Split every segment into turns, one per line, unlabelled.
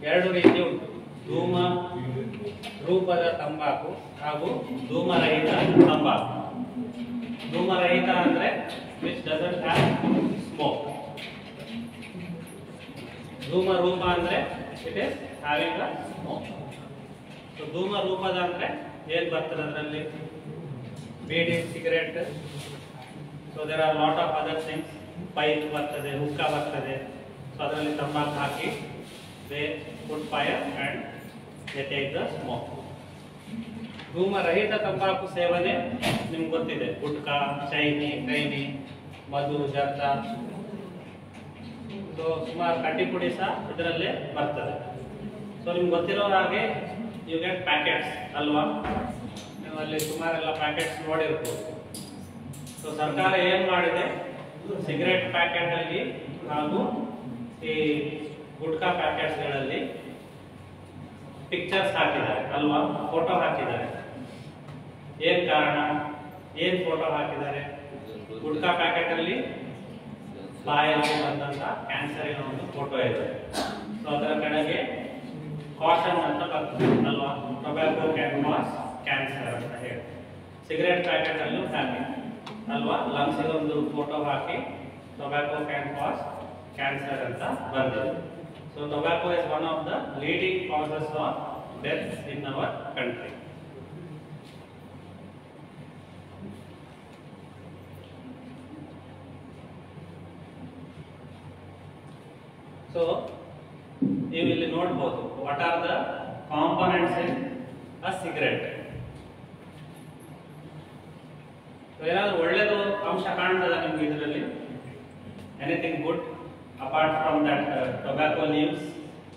ಎರಡು ರೀತಿ ಉಂಟು ಧೂಮ ರೂಪದ ತಂಬಾಕು ಹಾಗೂ ಧೂಮರಹಿತ ತಂಬಾಕು ಧೂಮರಹಿತ ಅಂದ್ರೆ ವಿಚ್ ಡಸಂಟ್ ಹ್ಯಾವ್ ಸ್ಮೋಕ್ ಧೂಮ ರೂಪ ಅಂದ್ರೆ it is having a smoke so ಧೂಮ ರೂಪದ ಅಂದ್ರೆ ಏನ್ ಬರ್ತದೆ ಅದರಲ್ಲಿ beedi cigarette so there are lot of other things pipe ಬರ್ತದೆ ಹುಕ್ಕ ಬರ್ತದೆ ಸೊ ಅದರಲ್ಲಿ ತಂಬಾಕು ಹಾಕಿ they put fire and they take the smoke ಧೂಮರಹಿತ ತಂಬಾಕು ಸೇವನೆ ನಿಮ್ಗೆ ಗೊತ್ತಿದೆ ಗುಟ್ಕ ಚೈನಿ ಕೈನಿ ಮಧು ಜರ್ದ ಸೊ ಸುಮಾರು ಕಡ್ಡಿ ಪುಡಿ ಸಹ ಇದರಲ್ಲೇ ಬರ್ತದೆ ಸೊ ನಿಮ್ಗೆ ಗೊತ್ತಿರೋ ಹಾಗೆ ಯು ಗೆಟ್ ಪ್ಯಾಕೆಟ್ಸ್ ಅಲ್ವಾ ನೀವು ಅಲ್ಲಿ ಸುಮಾರೆಲ್ಲ ಪ್ಯಾಕೆಟ್ಸ್ ನೋಡಿರ್ಬೋದು ಸೊ ಸರ್ಕಾರ ಏನ್ ಮಾಡಿದೆ ಸಿಗರೆಟ್ ಪ್ಯಾಕೆಟ್ ಅಲ್ಲಿ ಹಾಗೂ ಈ ಗುಟ್ಕಾ ಪ್ಯಾಕೆಟ್ಸ್ಗಳಲ್ಲಿ ಪಿಕ್ಚರ್ಸ್ ಹಾಕಿದ್ದಾರೆ ಅಲ್ವಾ ಫೋಟೋ ಹಾಕಿದ್ದಾರೆ ಏನ್ ಕಾರಣ ಏನ್ ಫೋಟೋ ಹಾಕಿದ್ದಾರೆ ಗುಟ್ಕಾ ಪ್ಯಾಕೆಟ್ ಅಲ್ಲಿ ಬಾಯಲ್ಲಿ ಬಂದಂತ ಕ್ಯಾನ್ಸರಿನ ಒಂದು ಫೋಟೋ ಇದೆ ಸೊ ಅದರ ಕಡೆಗೆ ಕಾಷನ್ ಅಂತ ಬರ್ತದೆ ಅಲ್ವಾ ಟೊಬ್ಯಾಕೋ ಕ್ಯಾನ್ ಕಾಸ್ ಕ್ಯಾನ್ಸರ್ ಅಂತ ಹೇಳಿ ಸಿಗರೆಟ್ ಪ್ಯಾಕೆಟ್ ಅಲ್ಲೂ ಹಾಗೆ ಅಲ್ವಾ ಲಂಗ್ಸ್ ಒಂದು ಫೋಟೋ ಹಾಕಿ ಟೊಬ್ಯಾಕೋ ಕ್ಯಾನ್ ಕಾಸ್ ಕ್ಯಾನ್ಸರ್ ಅಂತ ಬಂದಿದೆ so tobacco is one of the leading causes of death in our country so ನೀವು ಇಲ್ಲಿ ನೋಡ್ಬೋದು what are the components in a cigarette ಏನಾದ್ರು ಒಳ್ಳೇದು ಅಂಶ ಕಾಣ್ತದ ನಿಮ್ಗೆ ಇದರಲ್ಲಿ anything good apart from that tobacco leaves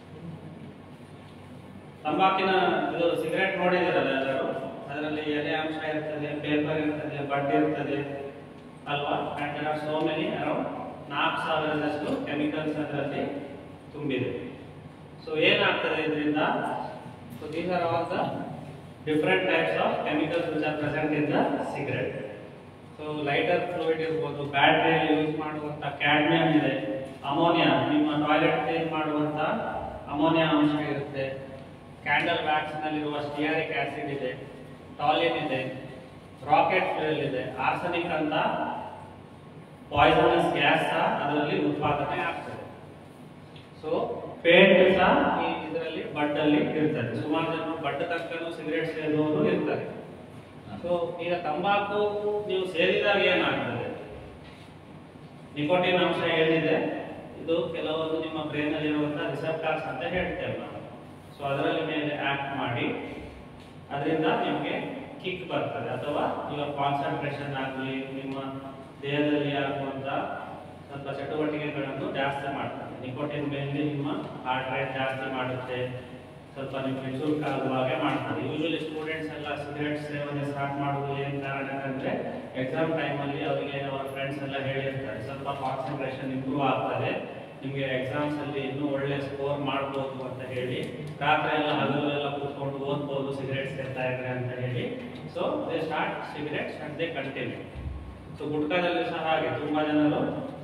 ತಂಬಾಕಿನ ಇದು ಸಿಗರೆಟ್ ನೋಡಿದಿರಲ್ಲ ಎಲ್ಲರೂ ಅದರಲ್ಲಿ ಎಲೆ ಅಂಶ ಇರ್ತದೆ ಪೇಪರ್ ಇರ್ತದೆ ಬಡ್ ಇರ್ತದೆ ಅಲ್ವಾ and there are so many around ನಾಲ್ಕು ಸಾವಿರದಷ್ಟು ಕೆಮಿಕಲ್ಸ್ ಅದರಲ್ಲಿ ತುಂಬಿದೆ ಸೊ ಏನಾಗ್ತದೆ ಇದರಿಂದ so these are all the different types of chemicals which are present in the cigarette so lighter fluid ಇರ್ಬೋದು ಬ್ಯಾಟ್ರಿಯಲ್ಲಿ ಯೂಸ್ ಮಾಡುವಂತ ಕ್ಯಾಡ್ಮಿಯಂ ಇದೆ ಅಮೋನಿಯಾ ನಿಮ್ಮ ಟಾಯ್ಲೆಟ್ ಕ್ಲೀನ್ ಮಾಡುವಂತ ಅಮೋನಿಯಾ ಅಂಶ ಇರುತ್ತೆ ಕ್ಯಾಂಡಲ್ ವ್ಯಾಕ್ಸ್ ನಲ್ಲಿರುವ ಸ್ಟಿಯಾರಿಕ್ ಆಸಿಡ್ ಇದೆ ಟಾಲಿನ್ ಇದೆ ರಾಕೆಟ್ ಫ್ಯೂಯಲ್ ಇದೆ ಆರ್ಸನಿಕ್ ಅಂತ ಪಾಯ್ಸನಸ್ ಗ್ಯಾಸ್ ಸಹ ಅದರಲ್ಲಿ ಉತ್ಪಾದನೆ ಆಗ್ತದೆ ಸೊ ಪೇಂಟ್ ಸಹ ಈ ಇದರಲ್ಲಿ ಬಡ್ ಅಲ್ಲಿ ಇರ್ತದೆ ಸುಮಾರು ಜನ ಬಡ್ ತಕ್ಕನು ಸಿಗರೇಟ್ ಸೇದುವವರು ಇರ್ತಾರೆ ಸೊ ಈಗ ತಂಬಾಕು ನೀವು ಸೇರಿದಾಗ ಏನಾಗ್ತದೆ ನಿಕೋಟಿನ್ ಅಂಶ ಏನಿದೆ ಇದು ಕೆಲವೊಂದು ನಿಮ್ಮ ಬ್ರೈನ್ ಅಲ್ಲಿ ಇರುವಂತಹ ರಿಸೆಪ್ಟಾರ್ಸ್ ಅಂತ ಹೇಳ್ತೇವೆ ನಾವು ಸೊ ಅದರಲ್ಲಿ ಮೇಲೆ ಆಕ್ಟ್ ಮಾಡಿ ಅದರಿಂದ ನಿಮಗೆ ಕಿಕ್ ಬರ್ತದೆ ಅಥವಾ ಯುವರ್ ಕಾನ್ಸಂಟ್ರೇಷನ್ ಆಗಲಿ ನಿಮ್ಮ ದೇಹದಲ್ಲಿ ಆಗುವಂತ ಸ್ವಲ್ಪ ಚಟುವಟಿಕೆಗಳನ್ನು ಜಾಸ್ತಿ ಮಾಡ್ತದೆ ನಿಕೋಟಿನ್ ಮೇಲೆ ನಿಮ್ಮ ಹಾರ್ಟ್ ರೇಟ್ ಜಾಸ್ತಿ ಮಾಡುತ್ತೆ ಸ್ವಲ್ಪ ನಿಮಗೆ ಚುರುಕ ಆಗುವ ಹಾಗೆ ಮಾಡ್ತದೆ ಯೂಶಲಿ ಸ್ಟೂಡೆಂಟ್ಸ್ ಎಲ್ಲ ಸಿಗರೆಟ್ ಸೇವನೆ ಸ್ಟಾರ್ಟ್ ಮಾಡುವುದು ಏನು ಕಾರಣಕ್ಕಂದ್ರೆ ಎಕ್ಸಾಮ್ ಟೈಮಲ್ಲಿ ಅವರಿಗೆ ಅವರ ಫ್ರೆಂಡ್ಸ್ ಎಲ್ಲ ಹೇಳಿರ್ತಾರೆ ಸ್ವಲ್ಪ ಕಾನ್ಸಂಟ್ರೇಷನ್ ಇಂಪ್ರೂವ್ ಆಗ್ತದೆ ನಿಮಗೆ ಎಕ್ಸಾಮ್ಸ್ ಅಲ್ಲಿ ಇನ್ನೂ ಒಳ್ಳೆ ಸ್ಕೋರ್ ಮಾಡ್ಬೋದು ಅಂತ ಹೇಳಿ ರಾತ್ರಿ ಎಲ್ಲ ಹಗಲು ಎಲ್ಲ ಕೂತ್ಕೊಂಡು ಓದ್ಬೋದು ಸಿಗರೇಟ್ ಸೇರ್ತಾ ಇದ್ರೆ ಅಂತ ಹೇಳಿ so they start cigarettes and they continue so ಗುಟ್ಕಾದಲ್ಲಿ ಸಹ ಹಾಗೆ ತುಂಬಾ ಜನರು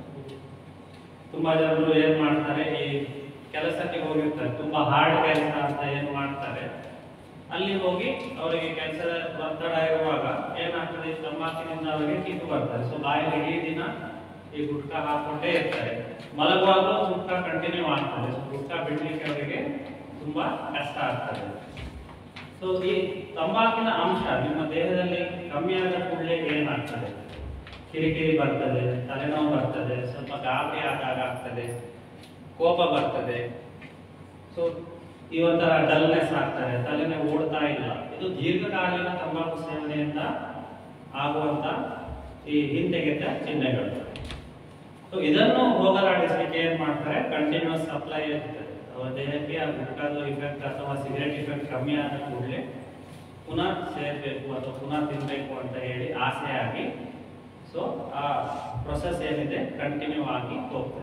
ತುಂಬಾ ಜನರು ಏನ್ ಮಾಡ್ತಾರೆ ಈ ಕೆಲಸಕ್ಕೆ ಹೋಗಿರ್ತಾರೆ ತುಂಬಾ ಹಾರ್ಡ್ ಕೆಲಸ ಅಂತ ಏನ್ ಮಾಡ್ತಾರೆ ಅಲ್ಲಿ ಹೋಗಿ ಅವರಿಗೆ ಕೆಲಸದ ಒತ್ತಡ ಇರುವಾಗ ಏನಾಗ್ತದೆ ಈ ತಂಬಾಕಿನಿಂದ ಅವರಿಗೆ ಕಿತ್ತು ಬರ್ತದೆ ಸೊ ಬಾಯಲ್ಲಿ ಇಡೀ ದಿನ ಈ ಗುಟ್ಕಾ ಹಾಕೊಂಡೇ ಇರ್ತಾರೆ ಮಲಗುವಾಗಲೂ ಗುಟ್ಕಾ ಕಂಟಿನ್ಯೂ ಆಗ್ತದೆ ಸೊ ಗುಟ್ಕಾ ಬಿಡ್ಲಿಕ್ಕೆ ಅವರಿಗೆ ತುಂಬಾ ಕಷ್ಟ ಆಗ್ತದೆ ಸೊ ಈ ತಂಬಾಕಿನ ಅಂಶ ನಿಮ್ಮ ದೇಹದಲ್ಲಿ ಕಮ್ಮಿ ಆದ ಕೂಡಲೇ ಏನಾಗ್ತದೆ ಕಿರಿಕಿರಿ ಬರ್ತದೆ ತಲೆನೋವು ಬರ್ತದೆ ಸ್ವಲ್ಪ ಗಾಬರಿ ಆದಾಗ ಆಗ್ತದೆ ಕೋಪ ಬರ್ತದೆ ಸೊ ಈ ಒಂಥರ ಡಲ್ನೆಸ್ ಆಗ್ತದೆ ತಲೆನೇ ಓಡ್ತಾ ಇಲ್ಲ ಇದು ದೀರ್ಘಕಾಲೀನ ತಂಬಾಕು ಸೇವನೆಯಿಂದ ಆಗುವಂತ ಈ ಹಿಂತೆಗೆತ ಚಿಹ್ನೆಗಳು ಸೊ ಇದನ್ನು ಹೋಗಲಾಡಿಸಲಿಕ್ಕೆ ಏನ್ ಮಾಡ್ತಾರೆ ಕಂಟಿನ್ಯೂಸ್ ಸಪ್ಲೈ ಇರ್ತದೆ ಅವರ ದೇಹಕ್ಕೆ ಆ ಗುಟ್ಕಾದ ಇಫೆಕ್ಟ್ ಅಥವಾ ಸಿಗರೆಟ್ ಇಫೆಕ್ಟ್ ಕಮ್ಮಿ ಆದ ಕೂಡಲೇ ಪುನಃ ಸೇರ್ಬೇಕು ಅಥವಾ ಪುನಃ ತಿನ್ಬೇಕು ಅಂತ ಹೇಳಿ ಆಸೆ ಆಗಿ ಸೊ ಆ ಪ್ರೊಸೆಸ್ ಏನಿದೆ ಕಂಟಿನ್ಯೂ ಆಗಿ ಹೋಗ್ತದೆ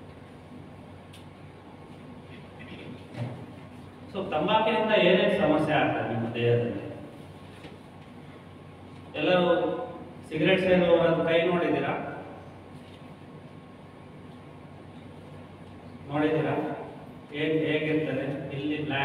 ಸೊ ತಂಬಾಕಿನಿಂದ ಏನೇನು ಸಮಸ್ಯೆ ಆಗ್ತದೆ ನಿಮ್ಮ ದೇಹದಲ್ಲಿ ಎಲ್ಲರೂ ಸಿಗರೆಟ್ ಸೇರುವವರ ಕೈ ನೋಡಿದ್ದೀರಾ ನೋಡಿದ್ದೀರಾ ಹೇಗ್ ಹೇಗಿರ್ತದೆ ಇಲ್ಲಿ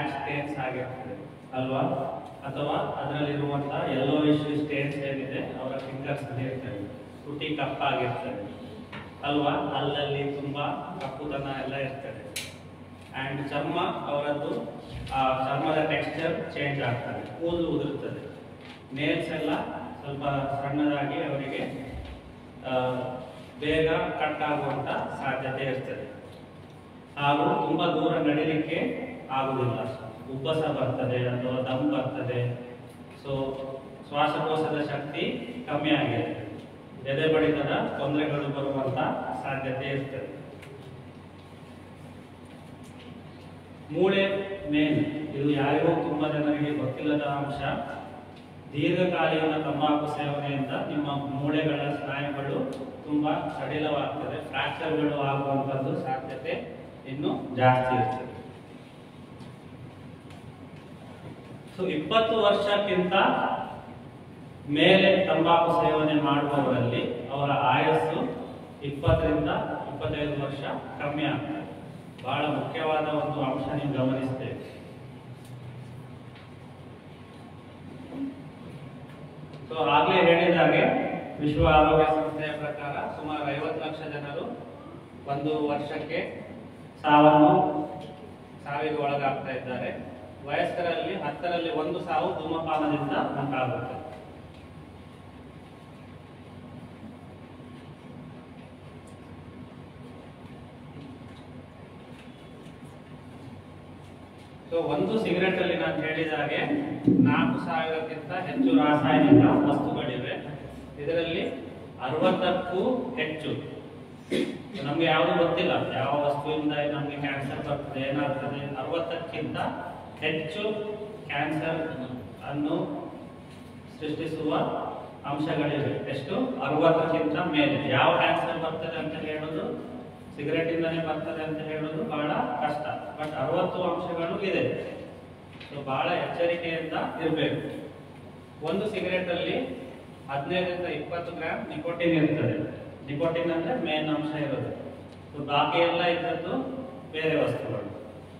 ಬ್ಲ್ಯಾಕ್ ಸ್ಟೇನ್ಸ್ ಆಗಿರ್ತದೆ ಅಲ್ವಾ ಅಥವಾ ಅದರಲ್ಲಿರುವಂತ ಯೆಲ್ಲೋ ಇಶ್ಯೂ ಸ್ಟೇನ್ಸ್ ಏನಿದೆ ಅವರ ಫಿಂಗರ್ಸ್ ಅಲ್ಲಿ ಇರ್ತವೆ ತುಟಿ ಕಪ್ಪಾಗಿರ್ತದೆ ಅಲ್ವಾ ಅಲ್ಲಲ್ಲಿ ತುಂಬಾ ಕಪ್ಪುತನ ಎಲ್ಲ ಇರ್ತದೆ ಅಂಡ್ ಚರ್ಮ ಅವರದ್ದು ಆ ಚರ್ಮದ ಟೆಕ್ಸ್ಚರ್ ಚೇಂಜ್ ಆಗ್ತದೆ ಕೂದಲು ಉದುರುತ್ತದೆ ನೇಲ್ಸ್ ಎಲ್ಲ ಸ್ವಲ್ಪ ಸಣ್ಣದಾಗಿ ಅವರಿಗೆ ಆ, ಬೇಗ ಕಟ್ ಆಗುವಂತ ಸಾಧ್ಯತೆ ಇರ್ತದೆ ಹಾಗೂ ತುಂಬಾ ದೂರ ನಡಿಲಿಕ್ಕೆ ಆಗುದಿಲ್ಲ ಉಬ್ಬಸ ಬರ್ತದೆ ಅಥವಾ ದಮ್ ಬರ್ತದೆ ಸೊ ಶ್ವಾಸಕೋಶದ ಶಕ್ತಿ ಕಮ್ಮಿ ಆಗಿದೆ ಎದೆ ಬಡಿತದ ತೊಂದರೆಗಳು ಬರುವಂತ ಸಾಧ್ಯತೆ ಇರ್ತದೆ ಮೂಳೆ ಮೇನ್ ಇದು ಯಾರಿಗೂ ತುಂಬಾ ಜನರಿಗೆ ಗೊತ್ತಿಲ್ಲದ ಅಂಶ ದೀರ್ಘಕಾಲೀನ ತಂಬಾಕು ಸೇವನೆಯಿಂದ ನಿಮ್ಮ ಮೂಳೆಗಳ ಸ್ನಾಯುಗಳು ತುಂಬಾ ಸಡಿಲವಾಗ್ತದೆ ಫ್ರಾಕ್ಚರ್ಗಳು ಆಗುವಂತದ್ದು ಸಾಧ್ಯತೆ ಇನ್ನು ಜಾಸ್ತಿ ಇರ್ತದೆ ಸೊ ಇಪ್ಪತ್ತು ವರ್ಷಕ್ಕಿಂತ ಮೇಲೆ ತಂಬಾಕು ಸೇವನೆ ಮಾಡುವವರಲ್ಲಿ ಅವರ ಆಯಸ್ಸು ಇಪ್ಪತ್ತರಿಂದ ಇಪ್ಪತ್ತೈದು ವರ್ಷ ಕಮ್ಮಿ ಆಗ್ತದೆ ಬಹಳ ಮುಖ್ಯವಾದ ಒಂದು ಅಂಶ ನೀವು ಗಮನಿಸ್ತೇವೆ ಸೊ ಆಗ್ಲೇ ಹೇಳಿದ ಹಾಗೆ ವಿಶ್ವ ಆರೋಗ್ಯ ಸಂಸ್ಥೆಯ ಪ್ರಕಾರ ಸುಮಾರು ಐವತ್ತು ಲಕ್ಷ ಜನರು ಒಂದು ವರ್ಷಕ್ಕೆ ಸಾವನ್ನು ಸಾವಿಗೆ ಒಳಗಾಗ್ತಾ ಇದ್ದಾರೆ ವಯಸ್ಕರಲ್ಲಿ ಹತ್ತರಲ್ಲಿ ಒಂದು ಸಾವು ಧೂಮಪಾನದಿಂದ ಉಂಟಾಗುತ್ತೆ ಸೊ ಒಂದು ಸಿಗರೆಟ್ ಅಲ್ಲಿ ನಾನು ಹೇಳಿದ ಹಾಗೆ ನಾಲ್ಕು ಸಾವಿರಕ್ಕಿಂತ ಹೆಚ್ಚು ರಾಸಾಯನಿಕ ವಸ್ತುಗಳಿವೆ ಇದರಲ್ಲಿ ಅರವತ್ತಕ್ಕೂ ಹೆಚ್ಚು ನಮ್ಗೆ ಯಾವುದು ಗೊತ್ತಿಲ್ಲ ಯಾವ ವಸ್ತುವಿಂದ ನಮ್ಗೆ ಕ್ಯಾನ್ಸರ್ ಬರ್ತದೆ ಏನಾಗ್ತದೆ ಅರವತ್ತಕ್ಕಿಂತ ಹೆಚ್ಚು ಕ್ಯಾನ್ಸರ್ ಅನ್ನು ಸೃಷ್ಟಿಸುವ ಅಂಶಗಳಿವೆ ಎಷ್ಟು ಅರವತ್ತಕ್ಕಿಂತ ಮೇಲೆ ಯಾವ ಕ್ಯಾನ್ಸರ್ ಬರ್ತದೆ ಅಂತ ಹೇಳೋದು ಸಿಗರೆಟ್ ಇಂದಾನೆ ಬರ್ತದೆ ಅಂತ ಹೇಳೋದು ಬಹಳ ಕಷ್ಟ ಬಟ್ ಅರವತ್ತು ಅಂಶಗಳು ಇದೆ ಸೊ ಬಹಳ ಎಚ್ಚರಿಕೆಯಿಂದ ಇರಬೇಕು ಒಂದು ಸಿಗರೆಟ್ ಅಲ್ಲಿ ಹದಿನೈದರಿಂದ ಇಪ್ಪತ್ತು ಗ್ರಾಮ್ ನಿಕೋಟಿನ್ ಇರ್ತದೆ ನಿಕೋಟಿನ್ ಅಂದ್ರೆ ಮೇನ್ ಅಂಶ ಇರೋದು ಸೊ ಬಾಕಿ ಎಲ್ಲ ಇದ್ದದ್ದು ಬೇರೆ ವಸ್ತುಗಳು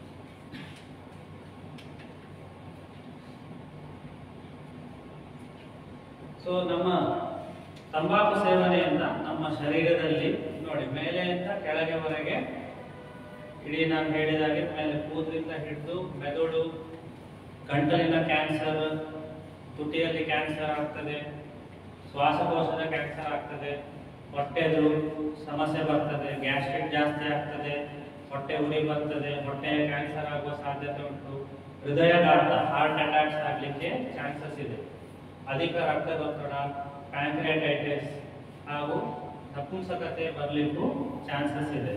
ಸೊ ನಮ್ಮ ತಂಬಾಕು ಸೇವನೆಯಿಂದ ನಮ್ಮ ಶರೀರದಲ್ಲಿ ನೋಡಿ ಮೇಲೆಯಿಂದ ಕೆಳಗೆವರೆಗೆ ಇಡೀ ನಾನು ಹೇಳಿದಾಗೆ ಮೇಲೆ ಕೂದಲಿಂದ ಹಿಡಿದು ಮೆದುಳು ಗಂಟಲಿನ ಕ್ಯಾನ್ಸರ್ ತುಟಿಯಲ್ಲಿ ಕ್ಯಾನ್ಸರ್ ಆಗ್ತದೆ ಶ್ವಾಸಕೋಶದ ಕ್ಯಾನ್ಸರ್ ಆಗ್ತದೆ ಹೊಟ್ಟೆದು ಸಮಸ್ಯೆ ಬರ್ತದೆ ಗ್ಯಾಸ್ಟ್ರಿಕ್ ಜಾಸ್ತಿ ಆಗ್ತದೆ ಹೊಟ್ಟೆ ಉರಿ ಬರ್ತದೆ ಹೊಟ್ಟೆಯ ಕ್ಯಾನ್ಸರ್ ಆಗುವ ಸಾಧ್ಯತೆ ಉಂಟು ಹೃದಯಾಘಾತ ಹಾರ್ಟ್ ಅಟ್ಯಾಕ್ಸ್ ಆಗಲಿಕ್ಕೆ ಚಾನ್ಸಸ್ ಇದೆ ಅಧಿಕ ರಕ್ತದೊತ್ತಡ ಪ್ಯಾಂಕ್ರಿಯಾಟೈಟಿಸ್ ಹಾಗೂ ನಪುಂಸಕತೆ ಬರಲಿಕ್ಕೂ ಚಾನ್ಸಸ್ ಇದೆ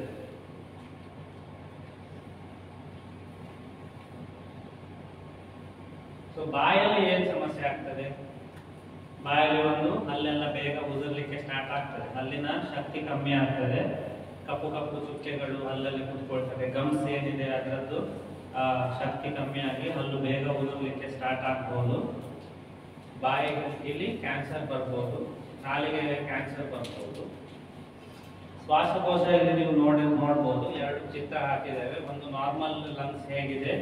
ಸೊ ಬಾಯಲ್ಲಿ ಏನ್ ಸಮಸ್ಯೆ ಆಗ್ತದೆ ಬಾಯಲ್ಲಿ ಒಂದು ಹಲ್ಲೆಲ್ಲ ಬೇಗ ಉದುರ್ಲಿಕ್ಕೆ ಸ್ಟಾರ್ಟ್ ಆಗ್ತದೆ ಹಲ್ಲಿನ ಶಕ್ತಿ ಕಮ್ಮಿ ಆಗ್ತದೆ ಕಪ್ಪು ಕಪ್ಪು ಚುಕ್ಕೆಗಳು ಹಲ್ಲಲ್ಲಿ ಕುತ್ಕೊಳ್ತದೆ ಗಮ್ಸ್ ಏನಿದೆ ಅದರದ್ದು ಆ, ಶಕ್ತಿ ಕಮ್ಮಿ ಆಗಿ ಹಲ್ಲು ಬೇಗ ಉದುರ್ಲಿಕ್ಕೆ ಸ್ಟಾರ್ಟ್ ಆಗ್ಬೋದು ಬಾಯಿಗೆ ಇಲ್ಲಿ ಕ್ಯಾನ್ಸರ್ ಬರ್ಬೋದು ನಾಲಿಗೆ ಕ್ಯಾನ್ಸರ್ ಬರ್ಬೋದು ಶ್ವಾಸಕೋಶ ಇಲ್ಲಿ ನೀವು ನೋಡಿ ನೋಡ್ಬೋದು ಎರಡು ಚಿತ್ರ ಹಾಕಿದ್ದೇವೆ ಒಂದು ನಾರ್ಮಲ್ ಲಂಗ್ಸ್ ಹೇಗಿದೆ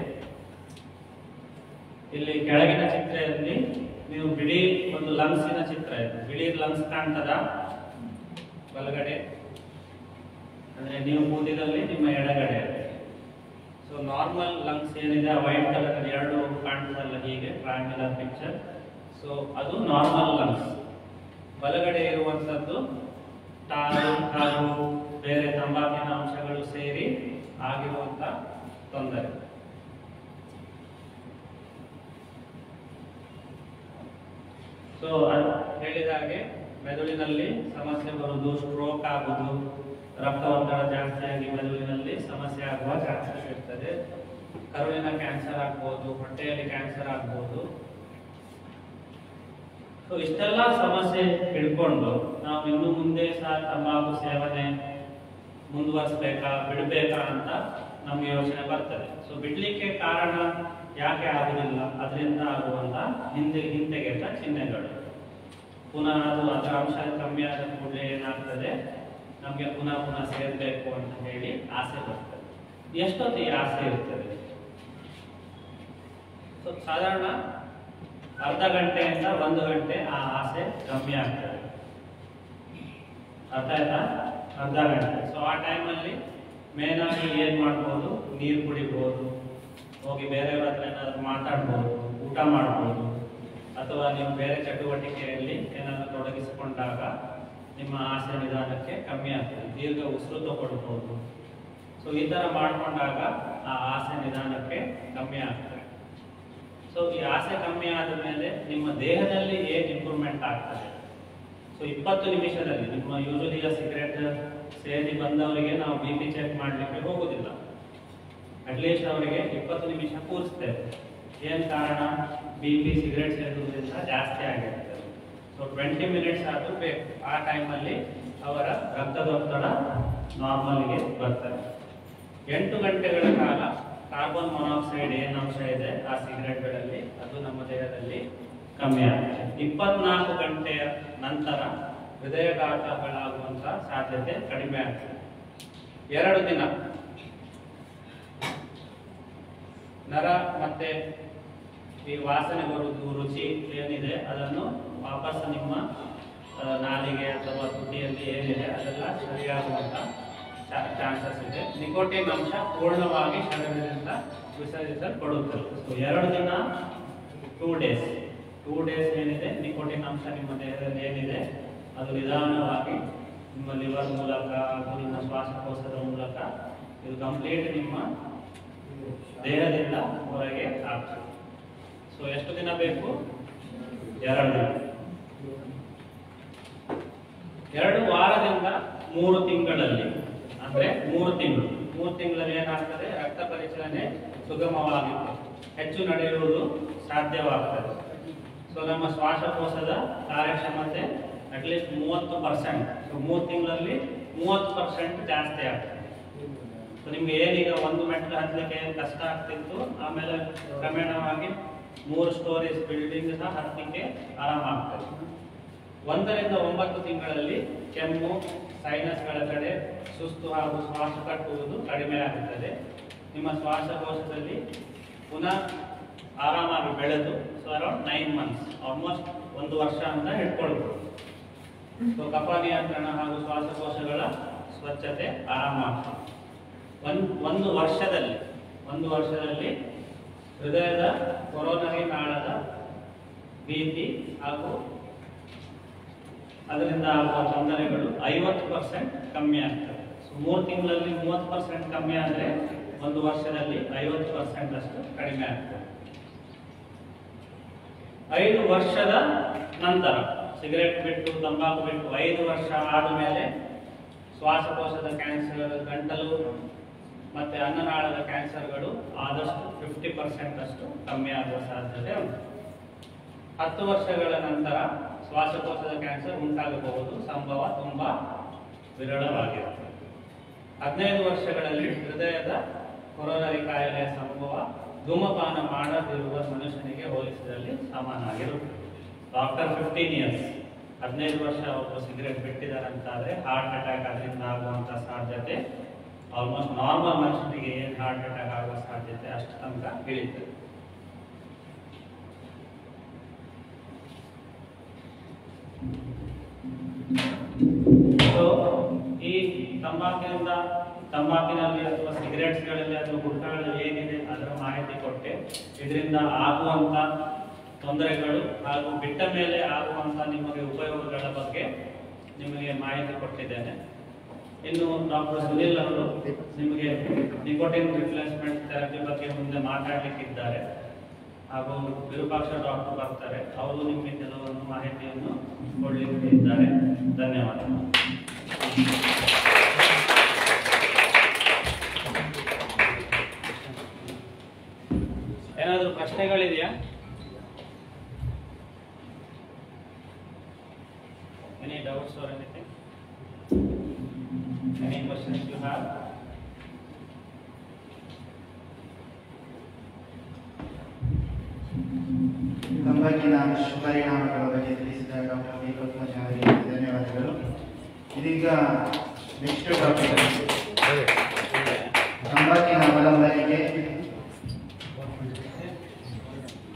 ಇಲ್ಲಿ ಕೆಳಗಿನ ಚಿತ್ರದಲ್ಲಿ ನೀವು ಬಿಳಿ ಒಂದು ಲಂಗ್ಸಿನ ಚಿತ್ರ ಇದೆ ಬಿಳಿ ಲಂಗ್ಸ್ ಕಾಣ್ತದ ಬಲಗಡೆ ಅಂದ್ರೆ ನೀವು ಕೂತಿದಲ್ಲಿ ನಿಮ್ಮ ಎಡಗಡೆ ಸೊ ನಾರ್ಮಲ್ ಲಂಗ್ಸ್ ಏನಿದೆ ವೈಟ್ ಕಲರ್ ಎರಡು ಕಾಣ್ತದಲ್ಲ ಹೀಗೆ ಟ್ರಾಂಗ್ಯುಲರ್ ಪಿಕ್ಚರ್ ಸೊ ಅದು ನಾರ್ಮಲ್ ಲಂಗ್ಸ್ ಬಲಗಡೆ ಇರುವಂತದ್ದು ಟಾರು ಹಾಗೂ ಬೇರೆ ತಂಬಾಕಿನ ಅಂಶಗಳು ಸೇರಿ ಆಗಿರುವಂತ ತೊಂದರೆ ಸೊ ಹೇಳಿದ ಹಾಗೆ ಮೆದುಳಿನಲ್ಲಿ ಸಮಸ್ಯೆ ಬರುವುದು ಸ್ಟ್ರೋಕ್ ಆಗುವುದು ರಕ್ತ ಒತ್ತಡ ಜಾಸ್ತಿ ಆಗಿ ಮೆದುಳಿನಲ್ಲಿ ಸಮಸ್ಯೆ ಆಗುವ ಚಾನ್ಸಸ್ ಇರ್ತದೆ ಕರುಳಿನ ಕ್ಯಾನ್ಸರ್ ಆಗ್ಬೋದು ಹೊಟ್ಟೆಯಲ್ಲಿ ಕ್ಯಾನ್ಸರ್ ಆಗ್ಬೋದು ಸೊ ಇಷ್ಟೆಲ್ಲ ಸಮಸ್ಯೆ ಹಿಡ್ಕೊಂಡು ನಾವು ಇನ್ನು ಮುಂದೆ ಸಹ ತಂಬಾಕು ಸೇವನೆ ಮುಂದುವರಿಸಬೇಕಾ ಬಿಡಬೇಕಾ ಅಂತ ನಮ್ಗೆ ಯೋಚನೆ ಬರ್ತದೆ ಸೊ ಬಿಡ್ಲಿಕ್ಕೆ ಕಾರಣ ಯಾಕೆ ಆಗುದಿಲ್ಲ ಅದರಿಂದ ಆಗುವಂತ ಹಿಂದೆ ಹಿಂತೆಗೆತ ಚಿಹ್ನೆಗಳು ಪುನಃ ಅದು ಅದರ ಅಂಶ ಕಮ್ಮಿ ಆದ ಕೂಡಲೇ ಏನಾಗ್ತದೆ ನಮ್ಗೆ ಪುನಃ ಪುನಃ ಸೇರ್ಬೇಕು ಅಂತ ಹೇಳಿ ಆಸೆ ಬರ್ತದೆ ಎಷ್ಟೊತ್ತು ಈ ಆಸೆ ಇರ್ತದೆ ಸೊ ಸಾಧಾರಣ ಅರ್ಧ ಗಂಟೆಯಿಂದ ಒಂದು ಗಂಟೆ ಆ ಆಸೆ ಕಮ್ಮಿ ಆಗ್ತದೆ ಅರ್ಥ ಆಯ್ತಾ ಅರ್ಧ ಗಂಟೆ ಸೊ ಆ ಟೈಮಲ್ಲಿ ಮೇನ್ ಆಗಿ ಏನ್ ಮಾಡ್ಬೋದು ನೀರು ಕುಡಿಬೋದು ಹೋಗಿ ಬೇರೆಯವ್ರ ಹತ್ರ ಏನಾದ್ರು ಮಾತಾಡ್ಬೋದು ಊಟ ಮಾಡ್ಬೋದು ಅಥವಾ ನೀವು ಬೇರೆ ಚಟುವಟಿಕೆಯಲ್ಲಿ ಏನಾದ್ರು ತೊಡಗಿಸಿಕೊಂಡಾಗ ನಿಮ್ಮ ಆಸೆ ನಿಧಾನಕ್ಕೆ ಕಮ್ಮಿ ಆಗ್ತದೆ ದೀರ್ಘ ಉಸಿರು ತಗೊಳ್ಬೋದು ಸೊ ಈ ತರ ಮಾಡ್ಕೊಂಡಾಗ ಆ ಆಸೆ ನಿಧಾನಕ್ಕೆ ಕಮ್ಮಿ ಆಗ್ತದೆ ಸೊ ಈ ಆಸೆ ಕಮ್ಮಿ ಆದ ಮೇಲೆ ನಿಮ್ಮ ದೇಹದಲ್ಲಿ ಏನ್ ಇಂಪ್ರೂವ್ಮೆಂಟ್ ಆಗ್ತದೆ ಸೊ ಇಪ್ಪತ್ತು ನಿಮಿಷದಲ್ಲಿ ನಿಮ್ಮ ಯೂಶಲಿ ಸಿಗರೇಟ್ ಸೇರಿ ಬಂದವರಿಗೆ ನಾವು ಬಿ ಪಿ ಚೆಕ್ ಮಾಡಲಿಕ್ಕೆ ಹೋಗುದಿಲ್ಲ ಅಟ್ಲೀಸ್ಟ್ ಅವರಿಗೆ ಇಪ್ಪತ್ತು ನಿಮಿಷ ಕೂರಿಸ್ತೇವೆ ಏನ್ ಕಾರಣ ಬಿ ಪಿ ಸಿಗರೇಟ್ ಸೇದುವುದರಿಂದ ಜಾಸ್ತಿ ಆಗಿರ್ತದೆ ಸೊ ಟ್ವೆಂಟಿ ಮಿನಿಟ್ಸ್ ಆದ್ರೂ ಬೇಕು ಆ ಟೈಮಲ್ಲಿ ಅವರ ರಕ್ತದೊತ್ತಡ ನಾರ್ಮಲ್ಗೆ ಬರ್ತದೆ ಎಂಟು ಗಂಟೆಗಳ ಕಾಲ ಕಾರ್ಬನ್ ಮೊನಾಕ್ಸೈಡ್ ಏನು ಅಂಶ ಇದೆ ಆ ಸಿಗರೆಟ್ಗಳಲ್ಲಿ ಅದು ನಮ್ಮ ದೇಹದಲ್ಲಿ ಕಮ್ಮಿ ಆಗುತ್ತೆ ಇಪ್ಪತ್ನಾಲ್ಕು ಗಂಟೆಯ ನಂತರ ಹೃದಯಘಾತಗಳಾಗುವಂತ ಸಾಧ್ಯತೆ ಕಡಿಮೆ ಆಗ್ತದೆ ಎರಡು ದಿನ ನರ ಮತ್ತೆ ಈ ವಾಸನೆ ಬರುವುದು ರುಚಿ ಏನಿದೆ ಅದನ್ನು ವಾಪಸ್ ನಿಮ್ಮ ಆ, ನಾಲಿಗೆ ಅಥವಾ ತುಟಿಯಲ್ಲಿ ಏನಿದೆ ಅದೆಲ್ಲ ಸರಿಯಾಗುವಂತ ಚಾನ್ಸಸ್ ಇದೆ ನಿಕೋಟಿನ್ ಅಂಶ ಪೂರ್ಣವಾಗಿ ಶರೀರದಿಂದ ವಿಸರ್ಜಿಸಲ್ಪಡುತ್ತದೆ ಸೊ ಎರಡು ದಿನ ಟೂ ಡೇಸ್ ಟೂ ಡೇಸ್ ಏನಿದೆ ನಿಕೋಟಿನ್ ಅಂಶ ನಿಮ್ಮ ದೇಹದಲ್ಲಿ ಏನಿದೆ ಅದು ನಿಧಾನವಾಗಿ ನಿಮ್ಮ ಲಿವರ್ ಮೂಲಕ ಹಾಗೂ ನಿಮ್ಮ ಶ್ವಾಸಕೋಶದ ಮೂಲಕ ಇದು ಕಂಪ್ಲೀಟ್ ನಿಮ್ಮ ದೇಹದಿಂದ ಹೊರಗೆ ಆಗ್ತದೆ ಸೊ ಎಷ್ಟು ದಿನ ಬೇಕು ಎರಡು ದಿನ ಎರಡು ವಾರದಿಂದ ಮೂರು ತಿಂಗಳಲ್ಲಿ ಅಂದ್ರೆ ಮೂರು ತಿಂಗಳು ಮೂರು ತಿಂಗಳಲ್ಲಿ ಏನಾಗ್ತದೆ ರಕ್ತ ಪರಿಚಲನೆ ಸುಗಮವಾಗುತ್ತೆ ಹೆಚ್ಚು ನಡೆಯುವುದು ಸಾಧ್ಯವಾಗ್ತದೆ ಸೊ ನಮ್ಮ ಶ್ವಾಸಕೋಶದ ಕಾರ್ಯಕ್ಷಮತೆ ಅಟ್ಲೀಸ್ಟ್ ಮೂವತ್ತು ಪರ್ಸೆಂಟ್ ಸೊ ಮೂರು ತಿಂಗಳಲ್ಲಿ ಮೂವತ್ತು ಪರ್ಸೆಂಟ್ ಜಾಸ್ತಿ ಆಗ್ತದೆ ಸೊ ನಿಮ್ಗೆ ಏನೀಗ ಒಂದು ಮೆಟ್ಲು ಹತ್ತಲಿಕ್ಕೆ ಏನು ಕಷ್ಟ ಆಗ್ತಿತ್ತು ಆಮೇಲೆ ಕ್ರಮೇಣವಾಗಿ ಮೂರು ಸ್ಟೋರೀಸ್ ಬಿಲ್ಡಿಂಗ್ ಸಹ ಹತ್ತಲಿಕ್ಕೆ ಆರಾಮಾಗ್ತದೆ ಒಂದರಿಂದ ಒಂಬತ್ತು ತಿಂಗಳಲ್ಲಿ ಕೆಮ್ಮು ಸೈನಸ್ಗಳ ಕಡೆ ಸುಸ್ತು ಹಾಗೂ ಶ್ವಾಸ ಕಟ್ಟುವುದು ಕಡಿಮೆ ಆಗುತ್ತದೆ ನಿಮ್ಮ ಶ್ವಾಸಕೋಶದಲ್ಲಿ ಪುನಃ ಆರಾಮಾಗಿ ಬೆಳೆದು so around nine months almost ಒಂದು ವರ್ಷ ಅಂತ ಹಿಡ್ಕೊಳ್ಬೋದು ಸೊ ಕಫ ನಿಯಂತ್ರಣ ಹಾಗೂ ಶ್ವಾಸಕೋಶಗಳ ಸ್ವಚ್ಛತೆ ಆರಾಮಾಗ್ತದೆ ಒಂದು ಒಂದು ವರ್ಷದಲ್ಲಿ ಒಂದು ವರ್ಷದಲ್ಲಿ ಹೃದಯದ ಕೊರೋನರಿ ನಾಳದ ಭೀತಿ ಹಾಗೂ ಅದರಿಂದ ಆಗುವ ತೊಂದರೆಗಳು ಐವತ್ತು ಪರ್ಸೆಂಟ್ ಕಮ್ಮಿ ಆಗ್ತದೆ ಸೊ ಮೂರು ತಿಂಗಳಲ್ಲಿ ಮೂವತ್ತು ಪರ್ಸೆಂಟ್ ಕಮ್ಮಿ ಆದರೆ ಒಂದು ವರ್ಷದಲ್ಲಿ ಐವತ್ತು ಪರ್ಸೆಂಟ್ ಅಷ್ಟು ಕಡಿಮೆ ಆಗ್ತದೆ ಐದು ವರ್ಷದ ನಂತರ ಸಿಗರೆಟ್ ಬಿಟ್ಟು ತಂಬಾಕು ಬಿಟ್ಟು ಐದು ವರ್ಷ ಆದ ಮೇಲೆ ಶ್ವಾಸಕೋಶದ ಕ್ಯಾನ್ಸರ್ ಗಂಟಲು ಮತ್ತೆ ಅನ್ನನಾಳದ ಕ್ಯಾನ್ಸರ್ಗಳು ಆದಷ್ಟು ಫಿಫ್ಟಿ ಪರ್ಸೆಂಟ್ ಅಷ್ಟು ಕಮ್ಮಿ ಆಗುವ ಸಾಧ್ಯತೆ ಉಂಟು ಹತ್ತು ವರ್ಷಗಳ ನಂತರ ಶ್ವಾಸಕೋಶದ ಕ್ಯಾನ್ಸರ್ ಉಂಟಾಗಬಹುದು ಸಂಭವ ತುಂಬಾ ವಿರಳವಾಗಿರುತ್ತದೆ ಹದಿನೈದು ವರ್ಷಗಳಲ್ಲಿ ಹೃದಯದ ಕೊರೋನರಿ ಕಾಯಿಲೆಯ ಸಂಭವ ಧೂಮಪಾನ ಮಾಡದಿರುವ ಮನುಷ್ಯನಿಗೆ ಹೋಲಿಸಿದಲ್ಲಿ ಸಮಾನಾಗಿರುತ್ತದೆ ಡಾಕ್ಟರ್ ಫಿಫ್ಟೀನ್ ಇಯರ್ಸ್ ಹದಿನೈದು ವರ್ಷ ಒಬ್ಬರು ಸಿಗರೆಟ್ ಬಿಟ್ಟಿದ್ದಾರಂತಾದ್ರೆ ಹಾರ್ಟ್ ಅಟ್ಯಾಕ್ ಅದರಿಂದ ಆಗುವಂತ ಸಾಧ್ಯತೆ ಆಲ್ಮೋಸ್ಟ್ ನಾರ್ಮಲ್ ಮನುಷ್ಯನಿಗೆ ಏನು ಹಾರ್ಟ್ ಅಟ್ಯಾಕ್ ಆಗುವ ಸಾಧ್ಯತೆ ಅಷ್ಟು ತನಕ ಇಳಿತದೆ ಸೊ ಈ ತಂಬಾಕಿನಿಂದ ತಂಬಾಕಿನಲ್ಲಿ ಅಥವಾ ಸಿಗರೆಟ್ಸ್ಗಳಲ್ಲಿ ಅಥವಾ ಗುಟ್ಕಗಳಲ್ಲಿ ಏನಿದೆ ಅದರ ಮಾಹಿತಿ ಕೊಟ್ಟೆ ಇದರಿಂದ ಆಗುವಂತ ತೊಂದರೆಗಳು ಹಾಗೂ ಬಿಟ್ಟ ಮೇಲೆ ಆಗುವಂತ ನಿಮಗೆ ಉಪಯೋಗಗಳ ಬಗ್ಗೆ ನಿಮಗೆ ಮಾಹಿತಿ ಕೊಟ್ಟಿದ್ದೇನೆ ಇನ್ನು ಡಾಕ್ಟರ್ ಸುನಿಲ್ ಅವರು ನಿಮಗೆ ನಿಕೋಟಿನ್ ರಿಪ್ಲೇಸ್ಮೆಂಟ್ ಥೆರಪಿ ಬಗ್ಗೆ ಮುಂದೆ ಮಾತಾಡಲಿಕ್ಕಿದ್ದಾರೆ ಹಾಗೂ ವಿರೂಪಾಕ್ಷ ಡಾಕ್ಟರ್ ಬರ್ತಾರೆ ಅವರು ನಿಮಗೆ ಕೆಲವೊಂದು ಮಾಹಿತಿಯನ್ನು ಕೊಡಲಿಕ್ಕೆ ಇದ್ದಾರೆ ಧನ್ಯವಾದಗಳು ಏನಾದರೂ ಪ್ರಶ್ನೆಗಳಿದೆಯಾ any doubts or anything any questions you have
ತಂಬಾಕಿನ ಪರಿಣಾಮಗಳ ಬಗ್ಗೆ ತಿಳಿಸಿದ ಡಾಕ್ಟರ್ ದೀಪಕ್ ಮಜಾ ಅವರಿಗೆ ಧನ್ಯವಾದಗಳು ಇದೀಗ ನೆಕ್ಸ್ಟ್ ಟಾಪಿಕ್ ತಂಬಾಕಿನ ಅವಲಂಬನೆಗೆ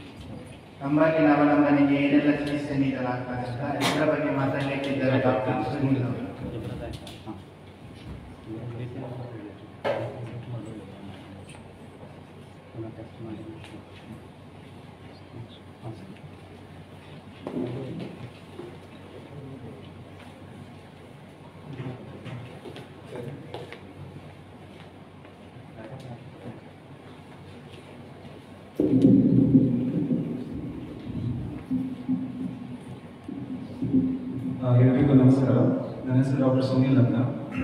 ತಂಬಾಕಿನ ಅವಲಂಬನೆಗೆ ಏನೆಲ್ಲ ಚಿಕಿತ್ಸೆ ನೀಡಲಾಗ್ತದೆ ಅಂತ ಇದರ ಬಗ್ಗೆ ಮಾತಾಡಲಿಕ್ಕಿದ್ದಾರೆ ಡಾಕ್ಟರ್ ಸುನೀಲ್ ಅವರು
ಆ, ಎಲ್ರಿಗೂ ನಮಸ್ಕಾರ ನನ್ನ ಹೆಸರು ಡಾಕ್ಟರ್ ಸುನೀಲ್ ಅಂತ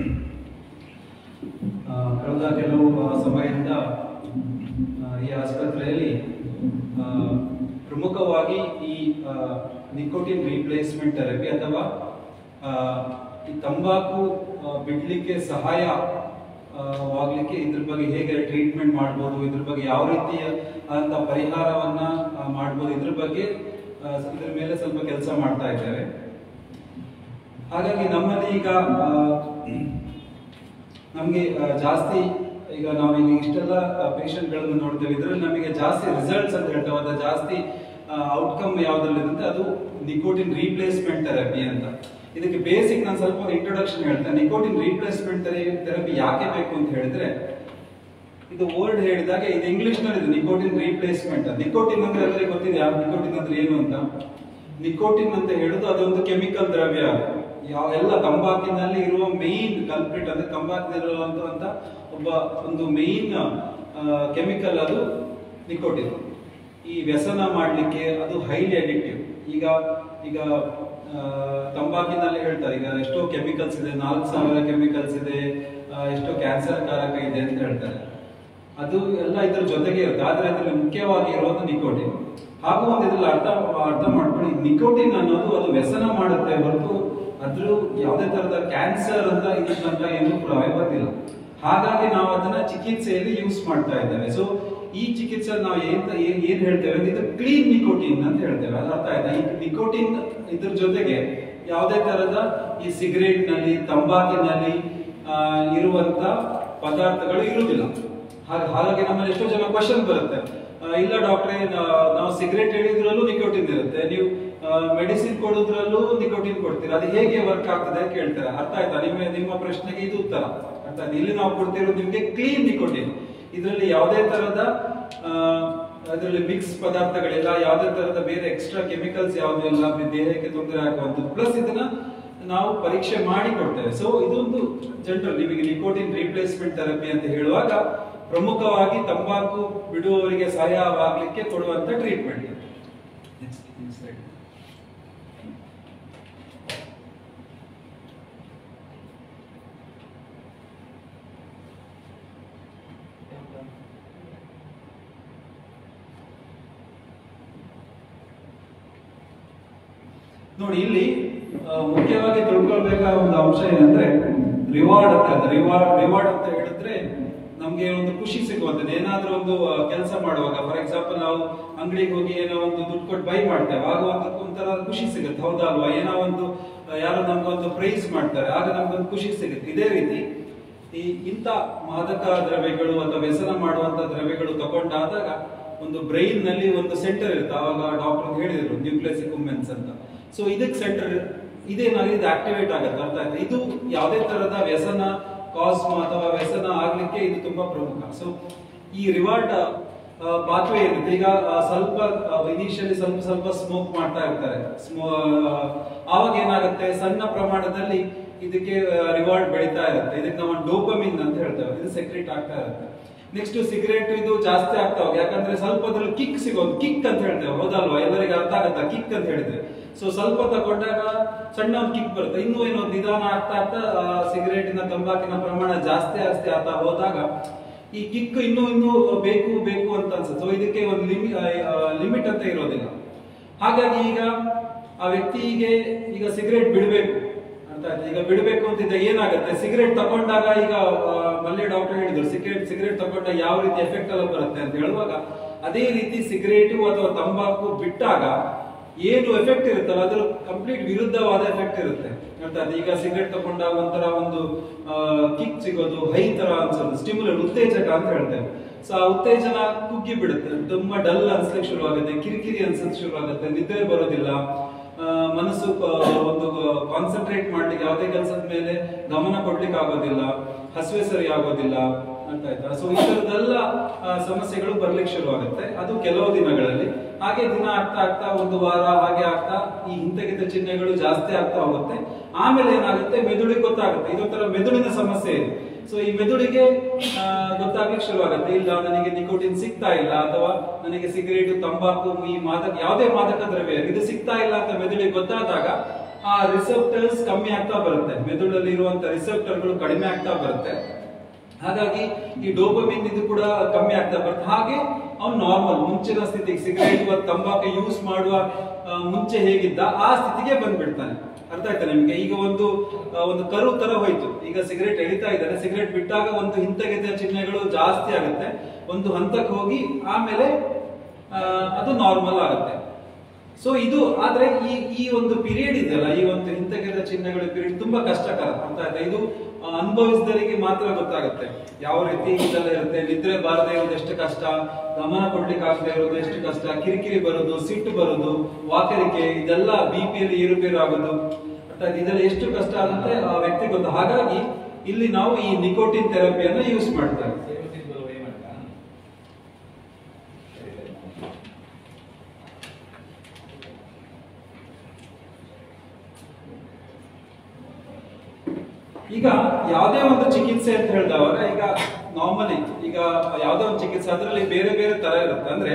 ಆ, ಕಳೆದ ಕೆಲವು ಆ, ಸಮಯದಿಂದ ಆ, ಈ ಆಸ್ಪತ್ರೆಯಲ್ಲಿ ಆ, ಪ್ರಮುಖವಾಗಿ ಈ ನಿಕೋಟಿನ್ ರೀಪ್ಲೇಸ್ಮೆಂಟ್ ಥೆರಪಿ ಅಥವಾ ಆ, ಈ ತಂಬಾಕು ಆ, ಬಿಡ್ಲಿಕ್ಕೆ ಸಹಾಯ ಆ, ವಾಗ್ಲಿಕ್ಕೆ ಇದ್ರ ಬಗ್ಗೆ ಹೇಗೆ ಟ್ರೀಟ್ಮೆಂಟ್ ಮಾಡ್ಬೋದು ಇದ್ರ ಬಗ್ಗೆ ಯಾವ ರೀತಿಯ ಅಂತ ಪರಿಹಾರವನ್ನ ಆ, ಮಾಡ್ಬೋದು ಇದ್ರ ಬಗ್ಗೆ ಆ, ಇದ್ರ ಮೇಲೆ ಸ್ವಲ್ಪ ಕೆಲಸ ಮಾಡ್ತಾ ಇದ್ದೇವೆ ಹಾಗಾಗಿ ನಮ್ಮಲ್ಲಿ ಈಗ ಆ, ನಮಗೆ ಆ, ಜಾಸ್ತಿ ಈಗ ನಾವು ಈಗ ಇಷ್ಟೆಲ್ಲ ಪೇಷಂಟ್ಗಳನ್ನು ನೋಡ್ತೇವೆ ಇದರಲ್ಲಿ ನಮಗೆ ಜಾಸ್ತಿ ರಿಸಲ್ಟ್ಸ್ ಅಂತ ಹೇಳ್ತೇವೆ ಅಥವಾ ಜಾಸ್ತಿ ಔಟ್ಕಮ್ ಯಾವ್ದ್ರಲ್ಲಿ ಅಂತ ಅದು ನಿಕೋಟಿನ್ ರೀಪ್ಲೇಸ್ಮೆಂಟ್ ಥೆರಪಿ ಅಂತ ಇದಕ್ಕೆ ಬೇಸಿಕ್ ನಾನು ಸ್ವಲ್ಪ ಇಂಟ್ರೊಡಕ್ಷನ್ ಹೇಳ್ತೇನೆ ನಿಕೋಟಿನ್ ರೀಪ್ಲೇಸ್ಮೆಂಟ್ ಥೆರಪಿ ಯಾಕೆ ಬೇಕು ಅಂತ ಹೇಳಿದ್ರೆ ಇದು ವರ್ಡ್ ಹೇಳಿದಾಗ ಇದು ಇಂಗ್ಲಿಷ್ ನಲ್ಲಿ ಇದು ನಿಕೋಟಿನ್ ರೀಪ್ಲೇಸ್ಮೆಂಟ್ ನಿಕೋಟಿನ್ ಅಂದ್ರೆ ಎಲ್ಲರಿಗೂ ಗೊತ್ತಿದೆ ನಿಕೋಟಿನ್ ಅಂದ್ರೆ ಏನು ಅಂತ ನಿಕೋಟಿನ್ ಅಂತ ಹೇಳುದು ಅದೊಂದು ಕೆಮಿಕಲ್ ದ್ರವ್ಯ ಯಾವ ಎಲ್ಲ ತಂಬಾಕಿನಲ್ಲಿ ಇರುವ ಮೇನ್ ಕಲ್ಪ್ರಿಟ್ ಅಂದ್ರೆ ತಂಬಾಕಿನಲ್ಲಿರುವಂತ ಒಬ್ಬ ಒಂದು ಮೇನ್ ಕೆಮಿಕಲ್ ಅದು ನಿಕೋಟಿನ್ ಈ ವ್ಯಸನ ಮಾಡಲಿಕ್ಕೆ ಅದು ಹೈಲಿ ಅಡಿಕ್ಟಿವ್ ಈಗ ಈಗ ಆ, ತಂಬಾಕಿನಲ್ಲಿ ಹೇಳ್ತಾರೆ ಈಗ ಎಷ್ಟೋ ಕೆಮಿಕಲ್ಸ್ ಇದೆ ನಾಲ್ಕು ಸಾವಿರ ಕೆಮಿಕಲ್ಸ್ ಇದೆ ಆ, ಎಷ್ಟೋ ಕ್ಯಾನ್ಸರ್ ಕಾರಕ ಇದೆ ಅಂತ ಹೇಳ್ತಾರೆ ಅದು ಎಲ್ಲ ಇದ್ರ ಜೊತೆಗೆ ಇರುತ್ತೆ ಆದ್ರೆ ಅದರಲ್ಲಿ ಮುಖ್ಯವಾಗಿ ಇರೋದು ನಿಕೋಟಿನ್ ಹಾಗೂ ಒಂದು ಇದ್ರಲ್ಲಿ ಅರ್ಥ ಅರ್ಥ ಮಾಡ್ಕೊಳ್ಳಿ ನಿಕೋಟಿನ್ ಅನ್ನೋದು ಅದು ವ್ಯಸನ ಮಾಡುತ್ತೆ ಹೊರತು ಅದ್ರ ಯಾವುದೇ ತರದ ಕ್ಯಾನ್ಸರ್ ಅಂತ ಇದ್ರ ತನಕ ಏನು ಪುರಾವೆ ಬಂದಿಲ್ಲ ಹಾಗಾಗಿ ನಾವು ಅದನ್ನ ಚಿಕಿತ್ಸೆಯಲ್ಲಿ ಯೂಸ್ ಮಾಡ್ತಾ ಇದ್ದೇವೆ ಸೊ ಈ ಚಿಕಿತ್ಸೆ ನಾವು ಏನ್ ಏನ್ ಏನ್ ಹೇಳ್ತೇವೆ ಅಂದ್ರೆ ಇದು ಕ್ಲೀನ್ ನಿಕೋಟಿನ್ ಅಂತ ಹೇಳ್ತೇವೆ ಅದು ಅರ್ಥ ಆಯ್ತಾ ಈ ನಿಕೋಟಿನ್ ಇದ್ರ ಜೊತೆಗೆ ಯಾವುದೇ ತರದ ಈ ಸಿಗರೇಟ್ ನಲ್ಲಿ ತಂಬಾಕಿನಲ್ಲಿ ಆ, ಇರುವಂತ ಪದಾರ್ಥಗಳು ಇರುವುದಿಲ್ಲ ಹಾಗ- ಹಾಗಾಗಿ ನಮ್ಮಲ್ಲಿ ಎಷ್ಟೋ ಜನ ಕ್ವಶನ್ ಬರುತ್ತೆ ಆ, ಇಲ್ಲ ಡಾಕ್ಟ್ರೆ ನಾವು ಸಿಗರೇಟ್ ಹೇಳಿದ್ರಲ್ಲೂ ನಿಕೋಟಿನ್ ಇರುತ್ತೆ ನೀವು ಮೆಡಿಸಿನ್ ಕೊಡೋದ್ರಲ್ಲೂ ನಿಕೋಟಿನ್ ಕೊಡ್ತೀರಾ ಅದು ಹೇಗೆ ವರ್ಕ್ ಆಗ್ತದೆ ಅಂತ ಕೇಳ್ತಾರೆ ಅರ್ಥ ಆಯ್ತಾ ನಿಮ್ಮ ನಿಮ್ಮ ಪ್ರಶ್ನೆಗೆ ಇದು ಉತ್ತರ ಅರ್ಥ ಆಯ್ತಾ ಇಲ್ಲಿ ನಾವು ಕೊಡ್ತಿರೋದು ನಿಮ್ಗೆ ಕ್ಲೀನ್ ನಿಕೋಟಿನ್ ಇದರಲ್ಲಿ ಯಾವುದೇ ತರದ ಆ, ಅದರಲ್ಲಿ ಮಿಕ್ಸ್ ಪದಾರ್ಥಗಳಿಲ್ಲ ಯಾವುದೇ ತರದ ಬೇರೆ ಎಕ್ಸ್ಟ್ರಾ ಕೆಮಿಕಲ್ಸ್ ಯಾವ್ದು ಇಲ್ಲ ದೇಹಕ್ಕೆ ತೊಂದರೆ ಆಗುವಂಥದ್ದು ಪ್ಲಸ್ ಇದನ್ನ ನಾವು ಪರೀಕ್ಷೆ ಮಾಡಿ ಕೊಡ್ತೇವೆ ಸೊ ಇದೊಂದು ಜನರಲ್ ನಿಮಗೆ ನಿಕೋಟಿನ್ ರೀಪ್ಲೇಸ್ಮೆಂಟ್ ಥೆರಪಿ ಅಂತ ಹೇಳುವಾಗ ಪ್ರಮುಖವಾಗಿ ತಂಬಾಕು ಬಿಡುವವರಿಗೆ ಸಹಾಯವಾಗಲಿಕ್ಕೆ ಕೊಡುವಂತ ಟ್ರೀಟ್ಮೆಂಟ್ ನೋಡಿ ಇಲ್ಲಿ ಆ, ಮುಖ್ಯವಾಗಿ ತಿಳ್ಕೊಳ್ಬೇಕಾದ ಒಂದು ಅಂಶ ಏನಂದ್ರೆ ರಿವಾರ್ಡ್ ಅಂತ ರಿವಾರ್ಡ್ ರಿವಾರ್ಡ್ ಅಂತ ಹೇಳಿದ್ರೆ ನಮ್ಗೆ ಒಂದು ಖುಷಿ ಸಿಗುವಂತದ್ದು ಏನಾದ್ರೂ ಒಂದು ಕೆಲಸ ಮಾಡುವಾಗ ಫಾರ್ ಎಕ್ಸಾಂಪಲ್ ನಾವು ಅಂಗಡಿಗೆ ಹೋಗಿ ಏನೋ ಒಂದು ದುಡ್ಡು ಕೊಟ್ಟು ಬೈ ಮಾಡ್ತೇವೆ ಆಗ ಒಂದು ಒಂಥರ ಖುಷಿ ಸಿಗುತ್ತೆ ಹೌದಾ ಅಲ್ವಾ ಏನೋ ಒಂದು ಆ, ಯಾರೋ ನಮ್ಗೊಂದು ಪ್ರೈಸ್ ಮಾಡ್ತಾರೆ ಆಗ ನಮ್ಗೊಂದು ಖುಷಿ ಸಿಗುತ್ತೆ ಇದೇ ರೀತಿ ಈ ಇಂಥ ಮಾದಕ ದ್ರವ್ಯಗಳು ಅಥವಾ ವ್ಯಸನ ಮಾಡುವಂತ ದ್ರವ್ಯಗಳು ತಗೊಂಡಾದಾಗ ಒಂದು ಬ್ರೈನ್ ನಲ್ಲಿ ಒಂದು ಸೆಂಟರ್ ಇರುತ್ತೆ ಅವಾಗ ಡಾಕ್ಟರ್ ಹೇಳಿದ್ರು ನ್ಯೂಕ್ಲಿಯಸ್ ಕುಮೆನ್ಸ್ ಅಂತ ಸೊ ಇದಕ್ಕೆ ಸೆಂಟರ್ ಇದೇನಾಗಿದೆ ಇದು ಆಕ್ಟಿವೇಟ್ ಆಗುತ್ತೆ ಅರ್ಥ ಆಯ್ತಾ ಇದು ಯಾವುದೇ ತರದ ವ್ಯಸನ ಕಾಸ್ ಅಥವಾ ವ್ಯಸನ ಆಗ್ಲಿಕ್ಕೆ ಇದು ತುಂಬಾ ಪ್ರಮುಖ ಸೊ ಈ ರಿವಾರ್ಡ್ ಪಾತ್ವೆ ಇರುತ್ತೆ ಈಗ ಆ, ಸ್ವಲ್ಪ ಇನಿಷಿಯಲಿ ಸ್ವಲ್ಪ ಸ್ವಲ್ಪ ಸ್ಮೋಕ್ ಮಾಡ್ತಾ ಇರ್ತಾರೆ ಸ್ಮೋ ಆವಾಗ ಏನಾಗುತ್ತೆ ಸಣ್ಣ ಪ್ರಮಾಣದಲ್ಲಿ ಇದಕ್ಕೆ ರಿವಾರ್ಡ್ ಬೆಳೀತಾ ಇರುತ್ತೆ ಇದಕ್ಕೆ ನಾವು ಡೋಪಮಿನ್ ಅಂತ ಹೇಳ್ತೇವೆ ಇದು ಸೆಕ್ರೆಟ್ ಆಗ್ತಾ ಇರುತ್ತೆ ನೆಕ್ಸ್ಟ್ ಸಿಗರೇಟ್ ಇದು ಜಾಸ್ತಿ ಆಗ್ತಾ ಹೋಗಿ ಯಾಕಂದ್ರೆ ಸ್ವಲ್ಪ ಅದ್ರಲ್ಲಿ ಕಿಕ್ ಸಿಗೋದು ಕಿಕ್ ಅಂತ ಹೇಳ್ತೇವೆ ಹೌದಲ್ವಾ ಎಲ್ಲರಿಗೆ ಅರ್ಥ ಆಗುತ್ತಾ ಕಿಕ್ ಅಂತ ಹೇಳಿದ್ರೆ ಸೊ ಸ್ವಲ್ಪ ತಗೊಂಡಾಗ ಸಣ್ಣ ಒಂದು ಕಿಕ್ ಬರುತ್ತೆ ಇನ್ನೂ ಏನೋ ನಿಧಾನ ಆಗ್ತಾ ಆಗ್ತಾ ಸಿಗರೇಟಿನ ತಂಬಾಕಿನ ಪ್ರಮಾಣ ಜಾಸ್ತಿ ಜಾಸ್ತಿ ಆಗ್ತಾ ಹೋದಾಗ ಈ ಕಿಕ್ ಇನ್ನೂ ಇನ್ನೂ ಬೇಕು ಬೇಕು ಅಂತ ಅನ್ಸುತ್ತೆ ಸೊ ಇದಕ್ಕೆ ಒಂದು ಲಿಮಿ ಲಿಮಿಟ್ ಅಂತ ಇರೋದಿಲ್ಲ ಹಾಗಾಗಿ ಈಗ ಆ ವ್ಯಕ್ತಿಗೆ ಈಗ ಸಿಗರೇಟ್ ಬಿಡಬೇಕು ಅಂತ ಆಯ್ತು. ಈಗ ಬಿಡಬೇಕು ಅಂತಿದ್ದ ಏನಾಗುತ್ತೆ ಸಿಗರೇಟ್ ತಗೊಂಡಾಗ ಈಗ ಆ, ಮಲ್ಯ ಡಾಕ್ಟರ್ ಹೇಳಿದ್ರು ಸಿಗರೇಟ್ ಸಿಗರೇಟ್ ತಗೊಂಡಾಗ ಯಾವ ರೀತಿ ಎಫೆಕ್ಟ್ ಎಲ್ಲ ಬರುತ್ತೆ ಅಂತ ಹೇಳುವಾಗ ಅದೇ ರೀತಿ ಸಿಗರೇಟು ಅಥವಾ ತಂಬಾಕು ಬಿಟ್ಟಾಗ ಏನು ಎಫೆಕ್ಟ್ ಇರುತ್ತಲ್ಲ ಅದ್ರ ಕಂಪ್ಲೀಟ್ ವಿರುದ್ಧವಾದ ಎಫೆಕ್ಟ್ ಇರುತ್ತೆ ಅರ್ಥಾತ್ ಈಗ ಸಿಗರೇಟ್ ತಗೊಂಡಾಗ ಒಂಥರ ಒಂದು ಕಿಕ್ ಸಿಗೋದು ಹೈ ತರ ಅನ್ಸೋದು ಸ್ಟಿಮ್ಯುಲರ್ ಉತ್ತೇಜಕ ಅಂತ ಹೇಳ್ತೇವೆ ಸೊ ಆ ಉತ್ತೇಜನ ಕುಗ್ಗಿ ಬಿಡುತ್ತೆ ತುಂಬಾ ಡಲ್ ಅನ್ಸ್ಲಿಕ್ಕೆ ಶುರು ಆಗುತ್ತೆ ಕಿರಿಕಿರಿ ಅನ್ಸಕ್ ಶುರು ಆಗುತ್ತೆ ನಿದ್ರೆ ಬರೋದಿಲ್ಲ ಆ, ಮನಸ್ಸು ಆ, ಒಂದು ಕಾನ್ಸಂಟ್ರೇಟ್ ಮಾಡ್ಲಿಕ್ಕೆ ಯಾವುದೇ ಕೆಲಸದ ಮೇಲೆ ಗಮನ ಕೊಡ್ಲಿಕ್ಕೆ ಆಗೋದಿಲ್ಲ ಹಸುವೆ ಸರಿ ಆಗೋದಿಲ್ಲ ಅಂತ ಆಯ್ತಾ ಸೊ ಈ ತರದೆಲ್ಲ ಆ, ಸಮಸ್ಯೆಗಳು ಬರ್ಲಿಕ್ಕೆ ಶುರು ಆಗುತ್ತೆ ಅದು ಕೆಲವು ದಿನಗಳಲ್ಲಿ ಹಾಗೆ ದಿನ ಆಗ್ತಾ ಆಗ್ತಾ ಒಂದು ವಾರ ಹಾಗೆ ಆಗ್ತಾ ಈ ಹಿಂತೆಗೆತ ಚಿಹ್ನೆಗಳು ಜಾಸ್ತಿ ಆಗ್ತಾ ಹೋಗುತ್ತೆ ಆಮೇಲೆ ಏನಾಗುತ್ತೆ ಮೆದುಳಿಗೆ ಗೊತ್ತಾಗುತ್ತೆ ಇದೊಂಥರ ಮೆದುಳಿನ ಸಮಸ್ಯೆ ಇದೆ ಸೊ ಈ ಮೆದುಳಿಗೆ ಆ, ಗೊತ್ತಾಗ್ಲಿಕ್ಕೆ ಶುರು ಆಗುತ್ತೆ ಇಲ್ಲ ನನಗೆ ನಿಕೋಟಿನ್ ಸಿಗ್ತಾ ಇಲ್ಲ ಅಥವಾ ನನಗೆ ಸಿಗರೇಟ್ ತಂಬಾಕು ಈ ಮಾದಕ ಯಾವುದೇ ಮಾದಕ ದ್ರವ್ಯ ಇದು ಸಿಗ್ತಾ ಇಲ್ಲ ಅಂತ ಮೆದುಳಿಗೆ ಗೊತ್ತಾದಾಗ ಆ ರಿಸೆಪ್ಟರ್ಸ್ ಕಮ್ಮಿ ಆಗ್ತಾ ಬರುತ್ತೆ ಮೆದುಳಲ್ಲಿ ಇರುವಂತ ರಿಸೆಪ್ಟರ್ಗಳು ಕಡಿಮೆ ಆಗ್ತಾ ಬರುತ್ತೆ ಹಾಗಾಗಿ ಈ ಡೋಪಮಿನ್ ಇದು ಕೂಡ ಕಮ್ಮಿ ಆಗ್ತಾ ಬರುತ್ತೆ ಹಾಗೆ ಅವ್ನು ನಾರ್ಮಲ್ ಮುಂಚಿನ ಸ್ಥಿತಿಗೆ ಸಿಗರೇಟ್ ಅಥವಾ ತಂಬಾಕು ಯೂಸ್ ಮಾಡುವ ಆ, ಮುಂಚೆ ಹೇಗಿದ್ದ ಆ ಸ್ಥಿತಿಗೆ ಬಂದ್ಬಿಡ್ತಾನೆ ಅರ್ಥ ಆಯ್ತಾ ನಿಮ್ಗೆ ಈಗ ಒಂದು ಆ, ಒಂದು ಕರು ತರ ಹೋಯ್ತು ಈಗ ಸಿಗರೇಟ್ ಎಳಿತಾ ಇದ್ದಾನೆ ಸಿಗರೇಟ್ ಬಿಟ್ಟಾಗ ಒಂದು ಹಿಂತೆಗೆತ ಚಿಹ್ನೆಗಳು ಜಾಸ್ತಿ ಆಗುತ್ತೆ ಒಂದು ಹಂತಕ್ಕೆ ಹೋಗಿ ಆಮೇಲೆ ಆ, ಅದು ನಾರ್ಮಲ್ ಆಗುತ್ತೆ ಸೊ ಇದು ಆದ್ರೆ ಈ ಈ ಒಂದು ಪೀರಿಯಡ್ ಇದೆಯಲ್ಲ ಈ ಒಂದು ಹಿಂತೆಗೆದ ಚಿಹ್ನೆಗಳ ಪೀರಿಯಡ್ ತುಂಬಾ ಕಷ್ಟಕರ ಅಂತ ಆಯ್ತಾ ಇದು ಆ, ಅನುಭವಿಸಿದವರಿಗೆ ಮಾತ್ರ ಗೊತ್ತಾಗುತ್ತೆ ಯಾವ ರೀತಿ ಇದೆಲ್ಲ ಇರುತ್ತೆ ನಿದ್ರೆ ಬಾರದೆ ಇರೋದು ಎಷ್ಟು ಕಷ್ಟ ಗಮನ ಕೊಡ್ಲಿಕ್ಕೆ ಆಗದೆ ಇರೋದು ಎಷ್ಟು ಕಷ್ಟ ಕಿರಿಕಿರಿ ಬರೋದು ಸಿಟ್ಟು ಬರೋದು ವಾಕರಿಕೆ ಇದೆಲ್ಲ ಬಿ ಪಿಯಲ್ಲಿ ಏರುಪೇರು ಆಗೋದು ಅರ್ಥಾತ್ ಇದೆಲ್ಲ ಎಷ್ಟು ಕಷ್ಟ ಆಗುತ್ತೆ ಆ ವ್ಯಕ್ತಿ ಗೊತ್ತು ಹಾಗಾಗಿ ಇಲ್ಲಿ ನಾವು ಈ ನಿಕೋಟಿನ್ ಥೆರಪಿಯನ್ನ ಯೂಸ್ ಮಾಡ್ತಾರೆ ಈಗ ಯಾವುದೇ ಒಂದು ಚಿಕಿತ್ಸೆ ಅಂತ ಹೇಳಿದವಾಗ ಈಗ ನಾರ್ಮಲಿ ಈಗ ಯಾವುದೇ ಒಂದು ಚಿಕಿತ್ಸೆ ಅದರಲ್ಲಿ ಬೇರೆ ಬೇರೆ ತರ ಇರುತ್ತೆ ಅಂದ್ರೆ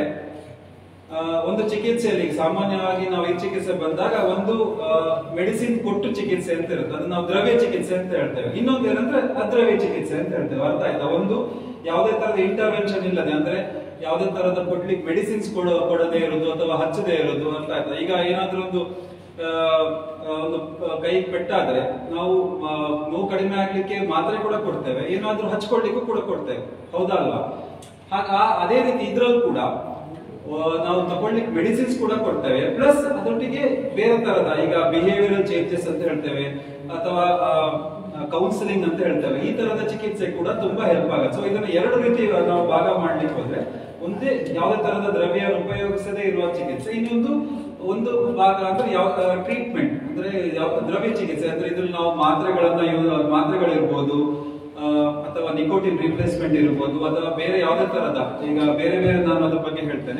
ಆ, ಒಂದು ಚಿಕಿತ್ಸೆಯಲ್ಲಿ ಈಗ ಸಾಮಾನ್ಯವಾಗಿ ನಾವು ಈ ಚಿಕಿತ್ಸೆ ಬಂದಾಗ ಒಂದು ಮೆಡಿಸಿನ್ ಕೊಟ್ಟು ಚಿಕಿತ್ಸೆ ಅಂತ ಇರುತ್ತೆ ಅದನ್ನ ನಾವು ದ್ರವ್ಯ ಚಿಕಿತ್ಸೆ ಅಂತ ಹೇಳ್ತೇವೆ ಇನ್ನೊಂದು ಏನಂದ್ರೆ ಅದ್ರವ್ಯ ಚಿಕಿತ್ಸೆ ಅಂತ ಹೇಳ್ತೇವೆ ಅರ್ಥ ಆಯ್ತಾ ಒಂದು ಯಾವುದೇ ತರದ ಇಂಟರ್ವೆನ್ಷನ್ ಇಲ್ಲದೆ ಅಂದ್ರೆ ಯಾವುದೇ ತರದ ಕೊಡ್ಲಿಕ್ಕೆ ಮೆಡಿಸಿನ್ಸ್ ಕೊಡೋ ಕೊಡದೇ ಇರೋದು ಅಥವಾ ಹಚ್ಚದೇ ಇರೋದು ಅರ್ಥ ಆಯ್ತಾ ಈಗ ಏನಾದ್ರೂ ಒಂದು ಆ, ಆ, ಒಂದು ಕೈ ಪೆಟ್ಟಾದ್ರೆ ನಾವು ಆ, ನೋವು ಕಡಿಮೆ ಆಗ್ಲಿಕ್ಕೆ ಮಾತ್ರೆ ಕೂಡ ಕೊಡ್ತೇವೆ ಏನಾದ್ರೂ ಹಚ್ಕೊಳ್ಲಿಕ್ಕೂ ಕೂಡ ಕೊಡ್ತೇವೆ ಹೌದಾ ಅಲ್ವಾ ಹಾಗ ಅದೇ ರೀತಿ ಇದ್ರಲ್ಲೂ ಕೂಡ ಆ, ನಾವು ತಗೊಳ್ಲಿಕ್ಕೆ ಮೆಡಿಸಿನ್ಸ್ ಕೂಡ ಕೊಡ್ತೇವೆ ಪ್ಲಸ್ ಅದರೊಟ್ಟಿಗೆ ಬೇರೆ ತರದ ಈಗ ಬಿಹೇವಿಯರಲ್ ಚೇಂಜಸ್ ಅಂತ ಹೇಳ್ತೇವೆ ಅಥವಾ ಕೌನ್ಸಿಲಿಂಗ್ ಅಂತ ಹೇಳ್ತೇವೆ ಈ ತರದ ಚಿಕಿತ್ಸೆ ಕೂಡ ತುಂಬಾ ಹೆಲ್ಪ್ ಆಗುತ್ತೆ ಸೊ ಇದನ್ನ ಎರಡು ರೀತಿ ನಾವು ಭಾಗ ಮಾಡ್ಲಿಕ್ಕೆ ಹೋದ್ರೆ ಒಂದೇ ಯಾವುದೇ ತರದ ದ್ರವ್ಯ ಉಪಯೋಗಿಸದೇ ಇರುವ ಚಿಕಿತ್ಸೆ ಇನ್ನೊಂದು ಒಂದು ಭಾಗ ಅಂದ್ರೆ ಯಾವ ಟ್ರೀಟ್ಮೆಂಟ್ ಅಂದ್ರೆ ಯಾವ ದ್ರವ್ಯ ಚಿಕಿತ್ಸೆ ಅಂದ್ರೆ ಇದ್ರಲ್ಲಿ ನಾವು ಮಾತ್ರೆಗಳನ್ನ ಇವ್- ಮಾತ್ರೆಗಳಿರ್ಬೋದು ಆ, ಅಥವಾ ನಿಕೋಟಿನ್ ರಿಪ್ಲೇಸ್ಮೆಂಟ್ ಇರ್ಬೋದು ಅಥವಾ ಬೇರೆ ಯಾವುದೇ ತರದ ಈಗ ಬೇರೆ ಬೇರೆ ನಾನು ಅದ್ರ ಬಗ್ಗೆ ಹೇಳ್ತೇನೆ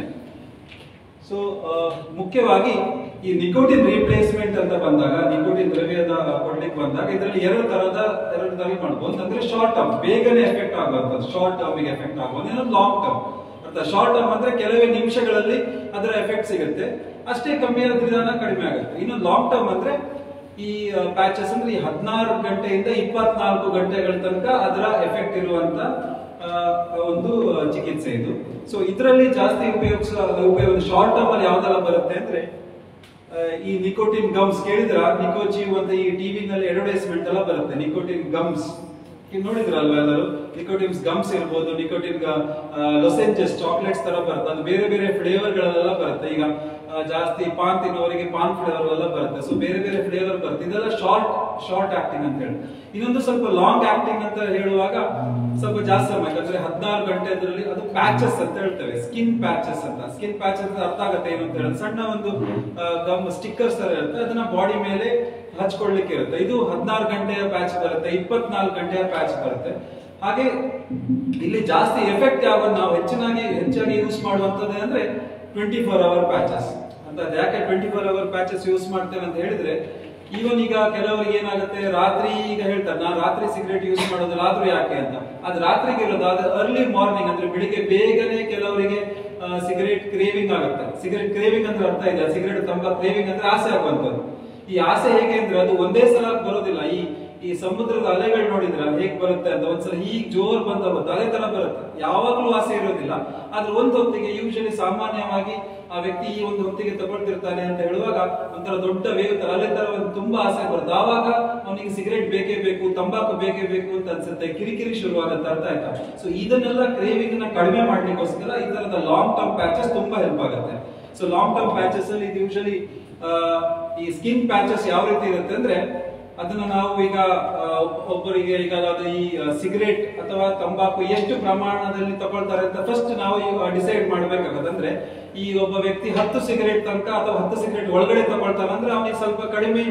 ಸೊ ಮುಖ್ಯವಾಗಿ ಈ ನಿಕೋಟಿನ್ ರಿಪ್ಲೇಸ್ಮೆಂಟ್ ಅಂತ ಬಂದಾಗ ನಿಕೋಟಿನ್ ದ್ರವ್ಯದ ಕೊಡ್ಲಿಕ್ಕೆ ಬಂದಾಗ ಇದರಲ್ಲಿ ಎರಡು ತರದ ಎರಡು ತರ ಮಾಡ್ಬೋದು ಅಂದ್ರೆ ಶಾರ್ಟ್ ಟರ್ಮ್ ಬೇಗನೆ ಎಫೆಕ್ಟ್ ಆಗುವಂಥದ್ದು ಶಾರ್ಟ್ ಟರ್ಮ್ ಎಫೆಕ್ಟ್ ಆಗುವಂತ ಇನ್ನೊಂದು ಲಾಂಗ್ ಟರ್ಮ್ ಅರ್ಥ ಶಾರ್ಟ್ ಟರ್ಮ್ ಅಂದ್ರೆ ಕೆಲವೇ ನಿಮಿಷಗಳಲ್ಲಿ ಅದರ ಎಫೆಕ್ಟ್ ಸಿಗುತ್ತೆ ಅಷ್ಟೇ ಕಮ್ಮಿ ಆದ ವಿಧಾನ ಕಡಿಮೆ ಆಗುತ್ತೆ ಇನ್ನು ಲಾಂಗ್ ಟರ್ಮ್ ಅಂದ್ರೆ ಈ ಪ್ಯಾಚಸ್ ಅಂದ್ರೆ ಈ ಹದಿನಾರು ಗಂಟೆಯಿಂದ ಇಪ್ಪತ್ನಾಲ್ಕು ಗಂಟೆಗಳ ತನಕ ಅದರ ಎಫೆಕ್ಟ್ ಇರುವಂತ ಆ, ಒಂದು ಚಿಕಿತ್ಸೆ ಇದು ಸೊ ಇದರಲ್ಲಿ ಜಾಸ್ತಿ ಉಪಯೋಗಿಸ ಉಪಯೋಗ ಶಾರ್ಟ್ ಟರ್ಮ್ ಅಲ್ಲಿ ಯಾವ್ದೆಲ್ಲ ಬರುತ್ತೆ ಅಂದ್ರೆ ಆ, ಈ ನಿಕೋಟಿನ್ ಗಮ್ಸ್ ಕೇಳಿದ್ರ ನಿಕೋಚಿವ್ ಅಂತ ಈ ಟಿವಿ ನಲ್ಲಿ ಅಡ್ವರ್ಟೈಸ್ಮೆಂಟ್ ಎಲ್ಲ ಬರುತ್ತೆ ನಿಕೋಟಿನ್ ಗಮ್ಸ್ ನೋಡಿದ್ರಲ್ವಾ ಎಲ್ಲರೂ ನಿಕೋಟಿನ್ಸ್ ಗಮ್ಸ್ ಇರ್ಬೋದು ನಿಕೋಟಿನ್ ಲೊಸೆಂಜಸ್ ಚಾಕ್ಲೇಟ್ಸ್ ತರ ಬರುತ್ತೆ ಅದು ಬೇರೆ ಬೇರೆ ಫ್ಲೇವರ್ ಗಳೆಲ್ಲ ಬರುತ್ತೆ ಈಗ ಆ, ಜಾಸ್ತಿ ಪಾನ್ ತಿನ್ನೋರಿಗೆ ಪಾನ್ ಫ್ಲೇವರ್ ಎಲ್ಲ ಬರುತ್ತೆ ಸೊ ಬೇರೆ ಬೇರೆ ಫ್ಲೇವರ್ ಬರುತ್ತೆ ಇದೆಲ್ಲ ಶಾರ್ಟ್ ಶಾರ್ಟ್ ಆಕ್ಟಿಂಗ್ ಅಂತ ಹೇಳಿ ಇನ್ನೊಂದು ಸ್ವಲ್ಪ ಲಾಂಗ್ ಆಕ್ಟಿಂಗ್ ಅಂತ ಹೇಳುವಾಗ ಸ್ವಲ್ಪ ಜಾಸ್ತಿ ಸಮಯ ಯಾಕಂದ್ರೆ ಹದಿನಾರು ಗಂಟೆ ಅದರಲ್ಲಿ ಅದು ಪ್ಯಾಚಸ್ ಅಂತ ಹೇಳ್ತೇವೆ ಸ್ಕಿನ್ ಪ್ಯಾಚಸ್ ಅಂತ ಸ್ಕಿನ್ ಪ್ಯಾಚಸ್ ಅಂತ ಅರ್ಥ ಆಗುತ್ತೆ ಏನು ಅಂತ ಹೇಳಿದ್ರೆ ಸಣ್ಣ ಒಂದು ಗಮ್ ಸ್ಟಿಕ್ಕರ್ಸ್ ತರ ಇರುತ್ತೆ ಅದನ್ನ ಬಾಡಿ ಮೇಲೆ ಹಚ್ಕೊಳ್ಲಿಕ್ಕೆ ಇರುತ್ತೆ ಇದು ಹದಿನಾರು ಗಂಟೆಯ ಪ್ಯಾಚ್ ಬರುತ್ತೆ ಇಪ್ಪತ್ನಾಲ್ಕು ಗಂಟೆಯ ಪ್ಯಾಚ್ ಬರುತ್ತೆ ಹಾಗೆ ಇಲ್ಲಿ ಜಾಸ್ತಿ ಎಫೆಕ್ಟ್ ಯಾವಾಗ ನಾವು ಹೆಚ್ಚಿನಾಗಿ ಹೆಚ್ಚಾಗಿ ಯೂಸ್ ಮಾಡುವಂತದ್ದು ಅಂದ್ರೆ ಟ್ವೆಂಟಿ ಫೋರ್ ಅವರ್ ಪ್ಯಾಚಸ್ ಅಂತ ಅದ್ ಯಾಕೆ twenty four hour patches use ಮಾಡ್ತೇವೆ ಅಂತ ಹೇಳಿದ್ರೆ ಈವನ್ ಈಗ ಕೆಲವರಿಗೆ ಏನಾಗುತ್ತೆ ರಾತ್ರಿ ಈಗ ಹೇಳ್ತಾರೆ ನಾನು ರಾತ್ರಿ ಸಿಗರೇಟ್ ಯೂಸ್ ಮಾಡೋದು ರಾತ್ರಿ ಯಾಕೆ ಅಂತ ಅದು ರಾತ್ರಿಗೆ ಇರೋದು ಅದು ಅರ್ಲಿ ಮಾರ್ನಿಂಗ್ ಅಂದ್ರೆ ಬೆಳಿಗ್ಗೆ ಬೇಗನೆ ಕೆಲವರಿಗೆ ಸಿಗರೇಟ್ ಕ್ರೇವಿಂಗ್ ಆಗುತ್ತೆ ಸಿಗರೇಟ್ ಕ್ರೇವಿಂಗ್ ಅಂದ್ರೆ ಅರ್ಥ ಇದೆ ಸಿಗರೇಟ್ ತಂಬ ಕ್ರೇವಿಂಗ್ ಅಂದ್ರೆ ಆಸೆ ಆಗುವಂತದ್ದು ಈ ಆಸೆ ಹೇಗೆ ಅಂದ್ರೆ ಅದು ಒಂದೇ ಸಲ ಬರೋದಿಲ್ಲ ಈ ಈ ಸಮುದ್ರದ ಅಲೆಗಳು ನೋಡಿದ್ರ ಹೇಗ್ ಬರುತ್ತೆ ಅಂತ ಒಂದ್ಸಲ ಹೀಗ್ ಜೋರ್ ಬಂದ ಬರುತ್ತೆ ಅದೇ ತರ ಬರುತ್ತೆ ಯಾವಾಗ್ಲೂ ಆಸೆ ಇರೋದಿಲ್ಲ ಆದ್ರೆ ಒಂದ್ ಹೊತ್ತಿಗೆ ಯೂಶಲಿ ಸಾಮಾನ್ಯವಾಗಿ ಆ ವ್ಯಕ್ತಿ ಈ ಒಂದು ಹೊತ್ತಿಗೆ ತಗೊಳ್ತಿರ್ತಾನೆ ಅಂತ ಹೇಳುವಾಗ ಒಂಥರ ದೊಡ್ಡ ವೇಗ ತರ ಅಲ್ಲೇ ತರ ಒಂದು ತುಂಬಾ ಆಸೆ ಬರುತ್ತೆ ಆವಾಗ ಅವನಿಗೆ ಸಿಗರೇಟ್ ಬೇಕೇ ಬೇಕು ತಂಬಾಕು ಬೇಕೇ ಬೇಕು ಅಂತ ಅನ್ಸುತ್ತೆ ಕಿರಿಕಿರಿ ಶುರುವಾಗುತ್ತೆ ಅರ್ಥ ಆಯ್ತಾ ಸೊ ಇದನ್ನೆಲ್ಲ ಕ್ರೇವಿಂಗ್ ನ ಕಡಿಮೆ ಮಾಡ್ಲಿಕ್ಕೋಸ್ಕರ ಈ ತರದ ಲಾಂಗ್ ಟರ್ಮ್ ಪ್ಯಾಚಸ್ ತುಂಬಾ ಹೆಲ್ಪ್ ಆಗುತ್ತೆ ಸೊ ಲಾಂಗ್ ಟರ್ಮ್ ಪ್ಯಾಚಸ್ ಅಲ್ಲಿ ಇದು ಯೂಶಲಿ ಈ ಸ್ಕಿನ್ ಪ್ಯಾಚಸ್ ಯಾವ ರೀತಿ ಇರುತ್ತೆ ಅಂದ್ರೆ ಅದನ್ನ ನಾವು ಈಗ ಆ, ಒಬ್ಬರಿಗೆ ಈಗ ಅದು ಈ ಸಿಗರೇಟ್ ಅಥವಾ ತಂಬಾಕು ಎಷ್ಟು ಪ್ರಮಾಣದಲ್ಲಿ ತಗೊಳ್ತಾರೆ ಅಂತ ಫಸ್ಟ್ ನಾವು ಡಿಸೈಡ್ ಮಾಡ್ಬೇಕಾಗತ್ತೆ ಅಂದ್ರೆ ಈ ಒಬ್ಬ ವ್ಯಕ್ತಿ ಹತ್ತು ಸಿಗರೇಟ್ ತನಕ ಅಥವಾ ಹತ್ತು ಸಿಗರೇಟ್ ಒಳಗಡೆ ತಗೊಳ್ತಾನೆ ಅಂದ್ರೆ ಅವನಿಗೆ ಸ್ವಲ್ಪ ಕಡಿಮೆ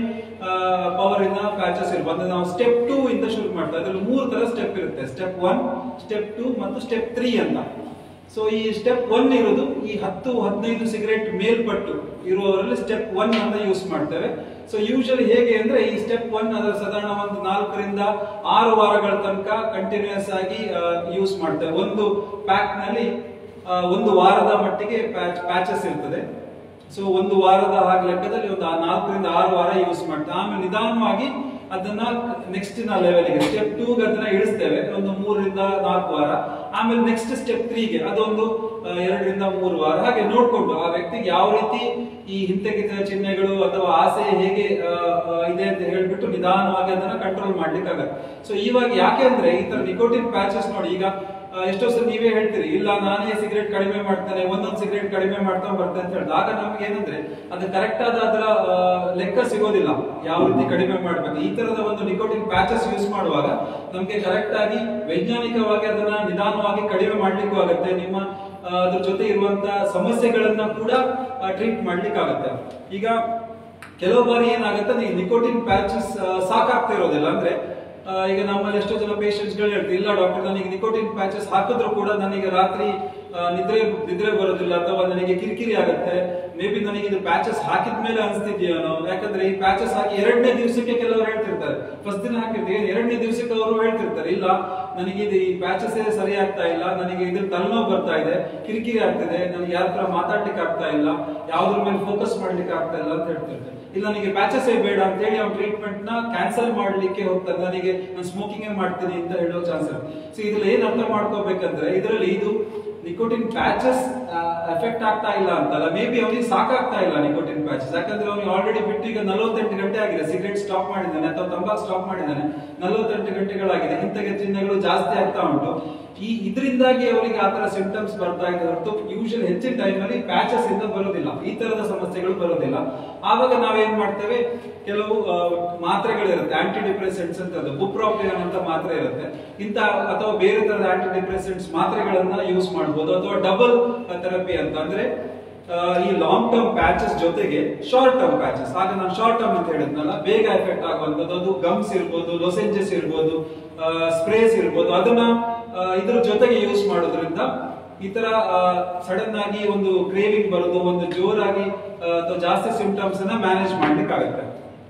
ಪವರ್ ಇಂದ ಪ್ಯಾಚಸ್ ಇರ್ಬೋದು ಅಂದ್ರೆ ನಾವು ಸ್ಟೆಪ್ ಟೂ ಇಂದ ಶುರು ಮಾಡ್ತಾ ಅದ್ರಲ್ಲಿ ಮೂರು ತರ ಸ್ಟೆಪ್ ಇರುತ್ತೆ ಸ್ಟೆಪ್ ಒನ್ ಸ್ಟೆಪ್ ಟೂ ಮತ್ತು ಸ್ಟೆಪ್ ತ್ರೀ ಅಂತ ಸೊ ಈ ಸ್ಟೆಪ್ ಒನ್ ಇರೋದು ಈ ಹತ್ತು ಹದಿನೈದು ಸಿಗರೇಟ್ ಮೇಲ್ಪಟ್ಟು ಇರುವವರಲ್ಲಿ ಸ್ಟೆಪ್ ಒನ್ ಅಂತ ಯೂಸ್ ಮಾಡ್ತೇವೆ ಸೊ ಯೂಶಲಿ ಹೇಗೆ ಅಂದ್ರೆ ಈ ಸ್ಟೆಪ್ ಒನ್ ಅದರ ಸಾಧಾರಣ ಒಂದು ನಾಲ್ಕರಿಂದ ಆರು ವಾರಗಳ ತನಕ ಕಂಟಿನ್ಯೂಸ್ ಆಗಿ ಯೂಸ್ ಮಾಡ್ತೇವೆ ಒಂದು ಪ್ಯಾಕ್ ನಲ್ಲಿ ಆ, ಒಂದು ವಾರದ ಮಟ್ಟಿಗೆ ಪ್ಯಾಚಸ್ ಇರ್ತದೆ ಸೊ ಒಂದು ವಾರದ ಹಾಗೆ ಲೆಕ್ಕದಲ್ಲಿ ಒಂದು ಆ ನಾಲ್ಕರಿಂದ ಆರು ವಾರ ಯೂಸ್ ಮಾಡ್ತೇವೆ ಆಮೇಲೆ ನಿಧಾನವಾಗಿ ಅದನ್ನ ನೆಕ್ಸ್ಟ್ ನ ಲೆವೆಲ್ಗೆ ಸ್ಟೆಪ್ ಟೂ ಅದನ್ನ ಇಳಿಸ್ತೇವೆ ಒಂದು ಮೂರರಿಂದ ನಾಲ್ಕು ವಾರ ಆಮೇಲೆ ನೆಕ್ಸ್ಟ್ ಸ್ಟೆಪ್ ತ್ರೀಗೆ ಅದೊಂದು ಆ, ಎರಡರಿಂದ ಮೂರು ವಾರ ಹಾಗೆ ನೋಡ್ಕೊಂಡು ಆ ವ್ಯಕ್ತಿಗೆ ಯಾವ ರೀತಿ ಈ ಹಿಂತೆಗೆತ ಚಿಹ್ನೆಗಳು ಅಥವಾ ಆಸೆ ಹೇಗೆ ಆ, ಆ, ಇದೆ ಅಂತ ಹೇಳ್ಬಿಟ್ಟು ನಿಧಾನವಾಗಿ ಅದನ್ನ ಕಂಟ್ರೋಲ್ ಮಾಡ್ಲಿಕ್ಕೆ ಆಗತ್ತೆ ಸೊ ಇವಾಗ ಯಾಕೆ ಅಂದ್ರೆ ಈ ತರ ನಿಕೋಟಿನ್ ಪ್ಯಾಚಸ್ ನೋಡಿ ಈಗ ಆ, ಎಷ್ಟೋ ಸಲ ನೀವೇ ಹೇಳ್ತೀರಿ ಇಲ್ಲ ನಾನೇ ಸಿಗರೇಟ್ ಕಡಿಮೆ ಮಾಡ್ತೇನೆ ಒಂದೊಂದು ಸಿಗರೇಟ್ ಕಡಿಮೆ ಮಾಡ್ತಾ ಬರ್ತೇನೆ ಅಂತ ಹೇಳಿದ ಆಗ ನಮ್ಗೆ ಏನಂದ್ರೆ ಅದು ಕರೆಕ್ಟ್ ಆದ ಅದರ ಆ, ಲೆಕ್ಕ ಸಿಗೋದಿಲ್ಲ ಯಾವ ರೀತಿ ಕಡಿಮೆ ಮಾಡ್ಬೇಕು ಈ ತರದ ಒಂದು ನಿಕೋಟಿನ್ ಪ್ಯಾಚಸ್ ಯೂಸ್ ಮಾಡುವಾಗ ನಮ್ಗೆ ಕರೆಕ್ಟ್ ಆಗಿ ವೈಜ್ಞಾನಿಕವಾಗಿ ಅದನ್ನ ನಿಧಾನವಾಗಿ ಕಡಿಮೆ ಮಾಡ್ಲಿಕ್ಕೂ ಆಗುತ್ತೆ ನಿಮ್ಮ ಆ, ಅದ್ರ ಜೊತೆ ಇರುವಂತ ಸಮಸ್ಯೆಗಳನ್ನ ಕೂಡ ಟ್ರೀಟ್ ಮಾಡ್ಲಿಕ್ಕೆ ಆಗುತ್ತೆ ಈಗ ಕೆಲವು ಬಾರಿ ಏನಾಗುತ್ತೆ ಈ ನಿಕೋಟಿನ್ ಪ್ಯಾಚಸ್ ಸಾಕಾಗ್ತಾ ಇರೋದಿಲ್ಲ ಅಂದ್ರೆ ಆ, ಈಗ ನಮ್ಮಲ್ಲಿ ಎಷ್ಟೋ ಜನ ಪೇಷಂಟ್ಸ್ ಗಳು ಹೇಳ್ತಾರೆ ಇಲ್ಲ ಡಾಕ್ಟರ್ ನನಗೆ ನಿಕೋಟಿನ್ ಪ್ಯಾಚಸ್ ಹಾಕಿದ್ರು ಕೂಡ ನನಗೆ ರಾತ್ರಿ ಆ, ನಿದ್ರೆ ನಿದ್ರೆ ಬರೋದಿಲ್ಲ ಅಥವಾ ನನಗೆ ಕಿರಿಕಿರಿ ಆಗುತ್ತೆ ಮೇ ಬಿ ನನಗೆ ಇದು ಪ್ಯಾಚಸ್ ಹಾಕಿದ ಮೇಲೆ ಅನಿಸ್ತಿದ್ಯಾನೋ ಯಾಕಂದ್ರೆ ಈ ಪ್ಯಾಚಸ್ ಹಾಕಿ ಎರಡನೇ ದಿವಸಕ್ಕೆ ಕೆಲವರು ಹೇಳ್ತಿರ್ತಾರೆ ಫಸ್ಟ್ ದಿನ ಹಾಕಿರ್ತೀವಿ ಎರಡನೇ ದಿವಸಕ್ಕೆ ಅವರು ಹೇಳ್ತಿರ್ತಾರೆ ಇಲ್ಲ ನನಗೆ ಇದು ಈ ಪ್ಯಾಚಸ್ ಸರಿ ಆಗ್ತಾ ಇಲ್ಲ ನನಗೆ ಇದ್ರ ತಲೆನೋವು ಬರ್ತಾ ಇದೆ ಕಿರಿಕಿರಿ ಆಗ್ತಿದೆ ನನಗೆ ಯಾರ ಹತ್ರ ಮಾತಾಡ್ಲಿಕ್ಕೆ ಆಗ್ತಾ ಇಲ್ಲ ಯಾವ್ದ್ರ ಮೇಲೆ ಫೋಕಸ್ ಮಾಡ್ಲಿಕ್ಕೆ ಆಗ್ತಾ ಇಲ್ಲ ಅಂತ ಹೇಳ್ತಿರ್ತಾರೆ ಇಲ್ಲ ನನಗೆ ಪ್ಯಾಚಸ್ ಬೇಡ ಅಂತ ಹೇಳಿ ಅವ್ನ ಟ್ರೀಟ್ಮೆಂಟ್ ನ ಕ್ಯಾನ್ಸಲ್ ಮಾಡ್ಲಿಕ್ಕೆ ಹೋಗ್ತಾರೆ ನನಗೆ ನಾನು ಸ್ಮೋಕಿಂಗ್ ಮಾಡ್ತೀನಿ ಅಂತ ಹೇಳೋ ಚಾನ್ಸ್ ಇರುತ್ತೆ ಸೊ ಇದ್ರಲ್ಲಿ ಏನ್ ಅರ್ಥ ಮಾಡ್ಕೋಬೇಕಂದ್ರೆ ಇದರಲ್ಲಿ ಇದು ನಿಕೋಟಿನ್ ಪ್ಯಾಚಸ್ ಎಫೆಕ್ಟ್ ಆಗ್ತಾ ಇಲ್ಲ ಅಂತಲ್ಲ ಮೇ ಬಿ ಅವನಿಗೆ ಸಾಕಾಗ್ತಾ ಇಲ್ಲ ನಿಕೋಟಿನ್ ಪ್ಯಾಚಸ್ ಯಾಕಂದ್ರೆ ಅವನಿಗೆ ಆಲ್ರೆಡಿ ಬಿಟ್ಟು ಈಗ ನಲವತ್ತೆಂಟು ಗಂಟೆ ಆಗಿದೆ ಸಿಗರೇಟ್ ಸ್ಟಾಪ್ ಮಾಡಿದ್ದಾನೆ ಅಥವಾ ತಂಬಾಕು ಸ್ಟಾಪ್ ಮಾಡಿದ್ದಾನೆ ನಲವತ್ತೆಂಟು ಗಂಟೆಗಳಾಗಿದೆ ಇಂತಹ ಚಿಹ್ನೆಗಳು ಜಾಸ್ತಿ ಆಗ್ತಾ ಉಂಟು ಈ ಇದರಿಂದಾಗಿ ಅವರಿಗೆ ಆತರ ಸಿಂಪ್ಟಮ್ಸ್ ಬರ್ತಾ ಇದೆ ಹೊರತು ಯೂಶಲ್ ಹೆಚ್ಚಿನ ಟೈಮ್ ಅಲ್ಲಿ ಪ್ಯಾಚಸ್ ಇಂದ ಬರೋದಿಲ್ಲ ಈ ತರದ ಸಮಸ್ಯೆಗಳು ಬರೋದಿಲ್ಲ ಆವಾಗ ನಾವೇನ್ ಮಾಡ್ತೇವೆ ಕೆಲವು ಆ, ಮಾತ್ರೆಗಳಿರುತ್ತೆ ಆಂಟಿ ಡಿಪ್ರೆಸೆಂಟ್ಸ್ ಅಂತ ಅದು ಬುಪ್ರಾಪಿಯನ್ ಅಂತ ಮಾತ್ರೆ ಇರುತ್ತೆ ಇಂತ ಅಥವಾ ಬೇರೆ ತರದ ಆಂಟಿ ಡಿಪ್ರೆಸೆಂಟ್ಸ್ ಮಾತ್ರೆಗಳನ್ನ ಯೂಸ್ ಮಾಡಬಹುದು ಅಥವಾ ಡಬಲ್ ಥೆರಪಿ ಅಂತ ಅಂದ್ರೆ ಆ, ಈ ಲಾಂಗ್ ಟರ್ಮ್ ಪ್ಯಾಚಸ್ ಜೊತೆಗೆ ಶಾರ್ಟ್ ಟರ್ಮ್ ಪ್ಯಾಚಸ್ ಆಗ ನಾನು ಶಾರ್ಟ್ ಟರ್ಮ್ ಅಂತ ಹೇಳಿದ್ನಲ್ಲ ಬೇಗ ಎಫೆಕ್ಟ್ ಆಗುವಂತದ್ದು ಅದು ಗಮ್ಸ್ ಇರ್ಬೋದು ಲೊಸೆಂಜಸ್ ಇರ್ಬೋದು ಸ್ಪ್ರೇಸ್ ಇರ್ಬೋದು ಅದನ್ನ ಆ, ಇದ್ರ ಜೊತೆಗೆ ಯೂಸ್ ಮಾಡೋದ್ರಿಂದ ಈ ತರ ಸಡನ್ ಆಗಿ ಒಂದು ಕ್ರೇವಿಂಗ್ ಬರೋದು ಒಂದು ಜೋರಾಗಿ ಆ, ಅಥವಾ ಜಾಸ್ತಿ ಸಿಂಪ್ಟಮ್ಸ್ ಅನ್ನ ಮ್ಯಾನೇಜ್ ಮಾಡ್ಲಿಕ್ಕೆ ಆಗುತ್ತೆ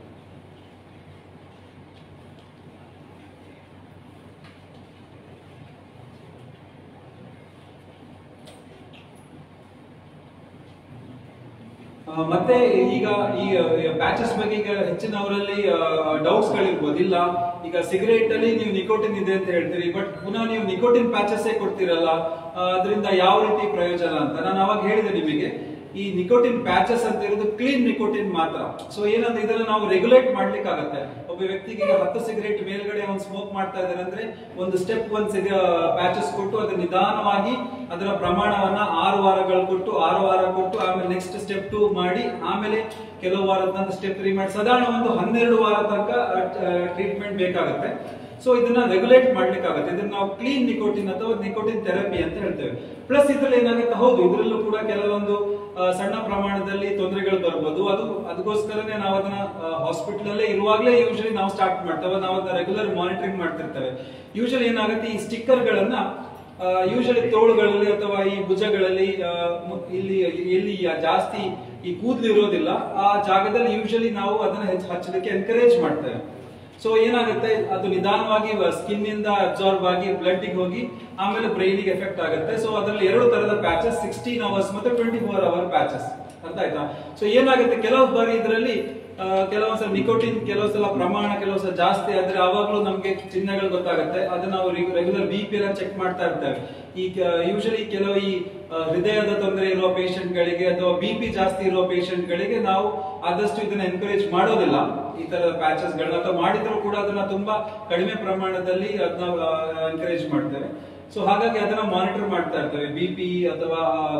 ಆ, ಮತ್ತೆ ಈಗ ಈ ಪ್ಯಾಚಸ್ ಬಗ್ಗೆ ಈಗ ಹೆಚ್ಚಿನವರಲ್ಲಿ ಡೌಟ್ಸ್ ಗಳಿರ್ಬೋದು ಇಲ್ಲ ಈಗ ಸಿಗರೇಟ್ ಅಲ್ಲಿ ನೀವು ನಿಕೋಟಿನ್ ಇದೆ ಅಂತ ಹೇಳ್ತೀರಿ ಬಟ್ ಪುನಃ ನೀವು ನಿಕೋಟಿನ್ ಪ್ಯಾಚಸ್ ಕೊಡ್ತೀರಲ್ಲ ಆ, ಅದರಿಂದ ಯಾವ ರೀತಿ ಪ್ರಯೋಜನ ಅಂತ ನಾನು ಅವಾಗ ಹೇಳಿದೆ ನಿಮಗೆ ಈ ನಿಕೋಟಿನ್ ಪ್ಯಾಚಸ್ ಅಂತ ಇರೋದು ಕ್ಲೀನ್ ನಿಕೋಟಿನ್ ಮಾತ್ರ ಸೊ ಏನಂದ್ರೆ ಇದನ್ನ ನಾವು ರೆಗ್ಯುಲೇಟ್ ಮಾಡ್ಲಿಕ್ಕೆ ಆಗತ್ತೆ ಒಬ್ಬ ವ್ಯಕ್ತಿಗೆ ಈಗ ಹತ್ತು ಸಿಗರೇಟ್ ಮೇಲ್ಗಡೆ ಒಂದು ಸ್ಮೋಕ್ ಮಾಡ್ತಾ ಇದ್ದಾರೆ ಅಂದ್ರೆ ಒಂದು ಸ್ಟೆಪ್ ಒನ್ ಸಿಗ ಪ್ಯಾಚಸ್ ಕೊಟ್ಟು ಅದು ನಿಧಾನವಾಗಿ ಅದರ ಪ್ರಮಾಣವನ್ನ ಆರು ವಾರಗಳು ಕೊಟ್ಟು ಆರು ವಾರ ಕೊಟ್ಟು ಆಮೇಲೆ ನೆಕ್ಸ್ಟ್ ಸ್ಟೆಪ್ ಟೂ ಮಾಡಿ ಆಮೇಲೆ ಕೆಲವು ವಾರದ ನಂತರ ಸ್ಟೆಪ್ ತ್ರೀ ಮಾಡಿ ಸಾಧಾರಣ ಒಂದು ಹನ್ನೆರಡು ವಾರ ತನಕ ಟ್ರೀಟ್ಮೆಂಟ್ ಬೇಕಾಗುತ್ತೆ ಸೊ ಇದನ್ನ ರೆಗ್ಯುಲೇಟ್ ಮಾಡ್ಲಿಕ್ಕಾಗುತ್ತೆ ಇದನ್ನ ನಾವು ಕ್ಲೀನ್ ನಿಕೋಟಿನ್ ಅಥವಾ ನಿಕೋಟಿನ್ ಥೆರಪಿ ಅಂತ ಹೇಳ್ತೇವೆ ಪ್ಲಸ್ ಇದ್ರಲ್ಲಿ ಏನಾಗುತ್ತೆ ಹೌದು ಇದರಲ್ಲೂ ಕೂಡ ಕೆಲವೊಂದು ಆ, ಸಣ್ಣ ಪ್ರಮಾಣದಲ್ಲಿ ತೊಂದರೆಗಳು ಬರ್ಬೋದು ಅದು ಅದಕ್ಕೋಸ್ಕರನೇ ನಾವು ಅದನ್ನ ಹಾಸ್ಪಿಟಲ್ ಅಲ್ಲೇ ಇರುವಾಗಲೇ ಯೂಶಲಿ ನಾವು ಸ್ಟಾರ್ಟ್ ಮಾಡ್ತೇವೆ ನಾವು ಅದನ್ನ ರೆಗ್ಯುಲರ್ ಮಾನಿಟರಿಂಗ್ ಮಾಡ್ತಿರ್ತೇವೆ ಯೂಶಲಿ ಏನಾಗುತ್ತೆ ಈ ಸ್ಟಿಕ್ಕರ್ ಗಳನ್ನ ಯೂಶಲಿ ತೋಳುಗಳಲ್ಲಿ ಅಥವಾ ಈ ಭುಜಗಳಲ್ಲಿ ಆ, ಮು- ಇಲ್ಲಿ ಎಲ್ಲಿ ಜಾಸ್ತಿ ಈ ಕೂದಲು ಇರೋದಿಲ್ಲ ಆ ಜಾಗದಲ್ಲಿ ಯೂಶಲಿ ನಾವು ಅದನ್ನ ಹೆಚ್ಚು ಹಚ್ಚಲಿಕ್ಕೆ ಎನ್ಕರೇಜ್ ಮಾಡ್ತೇವೆ ಸೊ ಏನಾಗುತ್ತೆ ಅದು ನಿಧಾನವಾಗಿ ಸ್ಕಿನ್ ಇಂದ ಅಬ್ಸಾರ್ಬ್ ಆಗಿ ಬ್ಲಡ್ ಹೋಗಿ ಆಮೇಲೆ ಬ್ರೈನಿಗೆ ಎಫೆಕ್ಟ್ ಆಗುತ್ತೆ ಸೊ ಅದರಲ್ಲಿ ಎರಡು ತರದ ಪ್ಯಾಚಸ್ ಸಿಕ್ಸ್ಟೀನ್ ಅವರ್ಸ್ ಮತ್ತೆ ಟ್ವೆಂಟಿ ಫೋರ್ ಅವರ್ ಪ್ಯಾಚಸ್ ಅರ್ಥ ಆಯ್ತಾ ಸೊ ಏನಾಗುತ್ತೆ ಕೆಲವು ಬಾರಿ ಇದರಲ್ಲಿ ಕೆಲವೊಂದ್ಸಲ ನಿಕೋಟಿನ್ ಕೆಲವು ಸಲ ಪ್ರಮಾಣ ಕೆಲವು ಸಲ ಜಾಸ್ತಿ ಆದ್ರೆ ಆವಾಗಲೂ ನಮ್ಗೆ ಚಿಹ್ನೆಗಳು ಗೊತ್ತಾಗುತ್ತೆ ಅದನ್ನ ನಾವು ರೆಗ್ಯುಲರ್ ಬಿ ಪಿ ಎಲ್ಲ ಚೆಕ್ ಮಾಡ್ತಾ ಇರ್ತೇವೆ ಈ ಯೂಶಲಿ ಕೆಲವು ಈ ಆ, ಹೃದಯದ ತೊಂದರೆ ಇರುವ patient ಗಳಿಗೆ ಅಥವಾ ಬಿ ಪಿ ಜಾಸ್ತಿ ಇರುವ patient ಗಳಿಗೆ ನಾವು ಆದಷ್ಟು ಇದನ್ನ ಎನ್ಕರೇಜ್ ಮಾಡೋದಿಲ್ಲ ಈ ತರದ ಪ್ಯಾಚಸ್ ಗಳನ್ನ ಅಥವಾ ಮಾಡಿದ್ರು ಕೂಡ ಅದನ್ನ ತುಂಬಾ ಕಡಿಮೆ ಪ್ರಮಾಣದಲ್ಲಿ ಅದನ್ನ ಎನ್ಕರೇಜ್ ಮಾಡ್ತೇವೆ ಸೊ ಹಾಗಾಗಿ ಅದನ್ನ ಮಾನಿಟರ್ ಮಾಡ್ತಾ ಇರ್ತೇವೆ ಬಿ ಪಿ ಅಥವಾ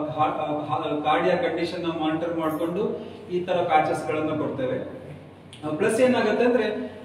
ಕಾರ್ಡಿಯಾ ಕಂಡೀಷನ್ ಮಾನಿಟರ್ ಮಾಡಿಕೊಂಡು ಈ ತರ ಪ್ಯಾಚಸ್ ಗಳನ್ನ ಕೊಡ್ತೇವೆ ಪ್ಲಸ್ ಏನಾಗುತ್ತೆ ಅಂದ್ರೆ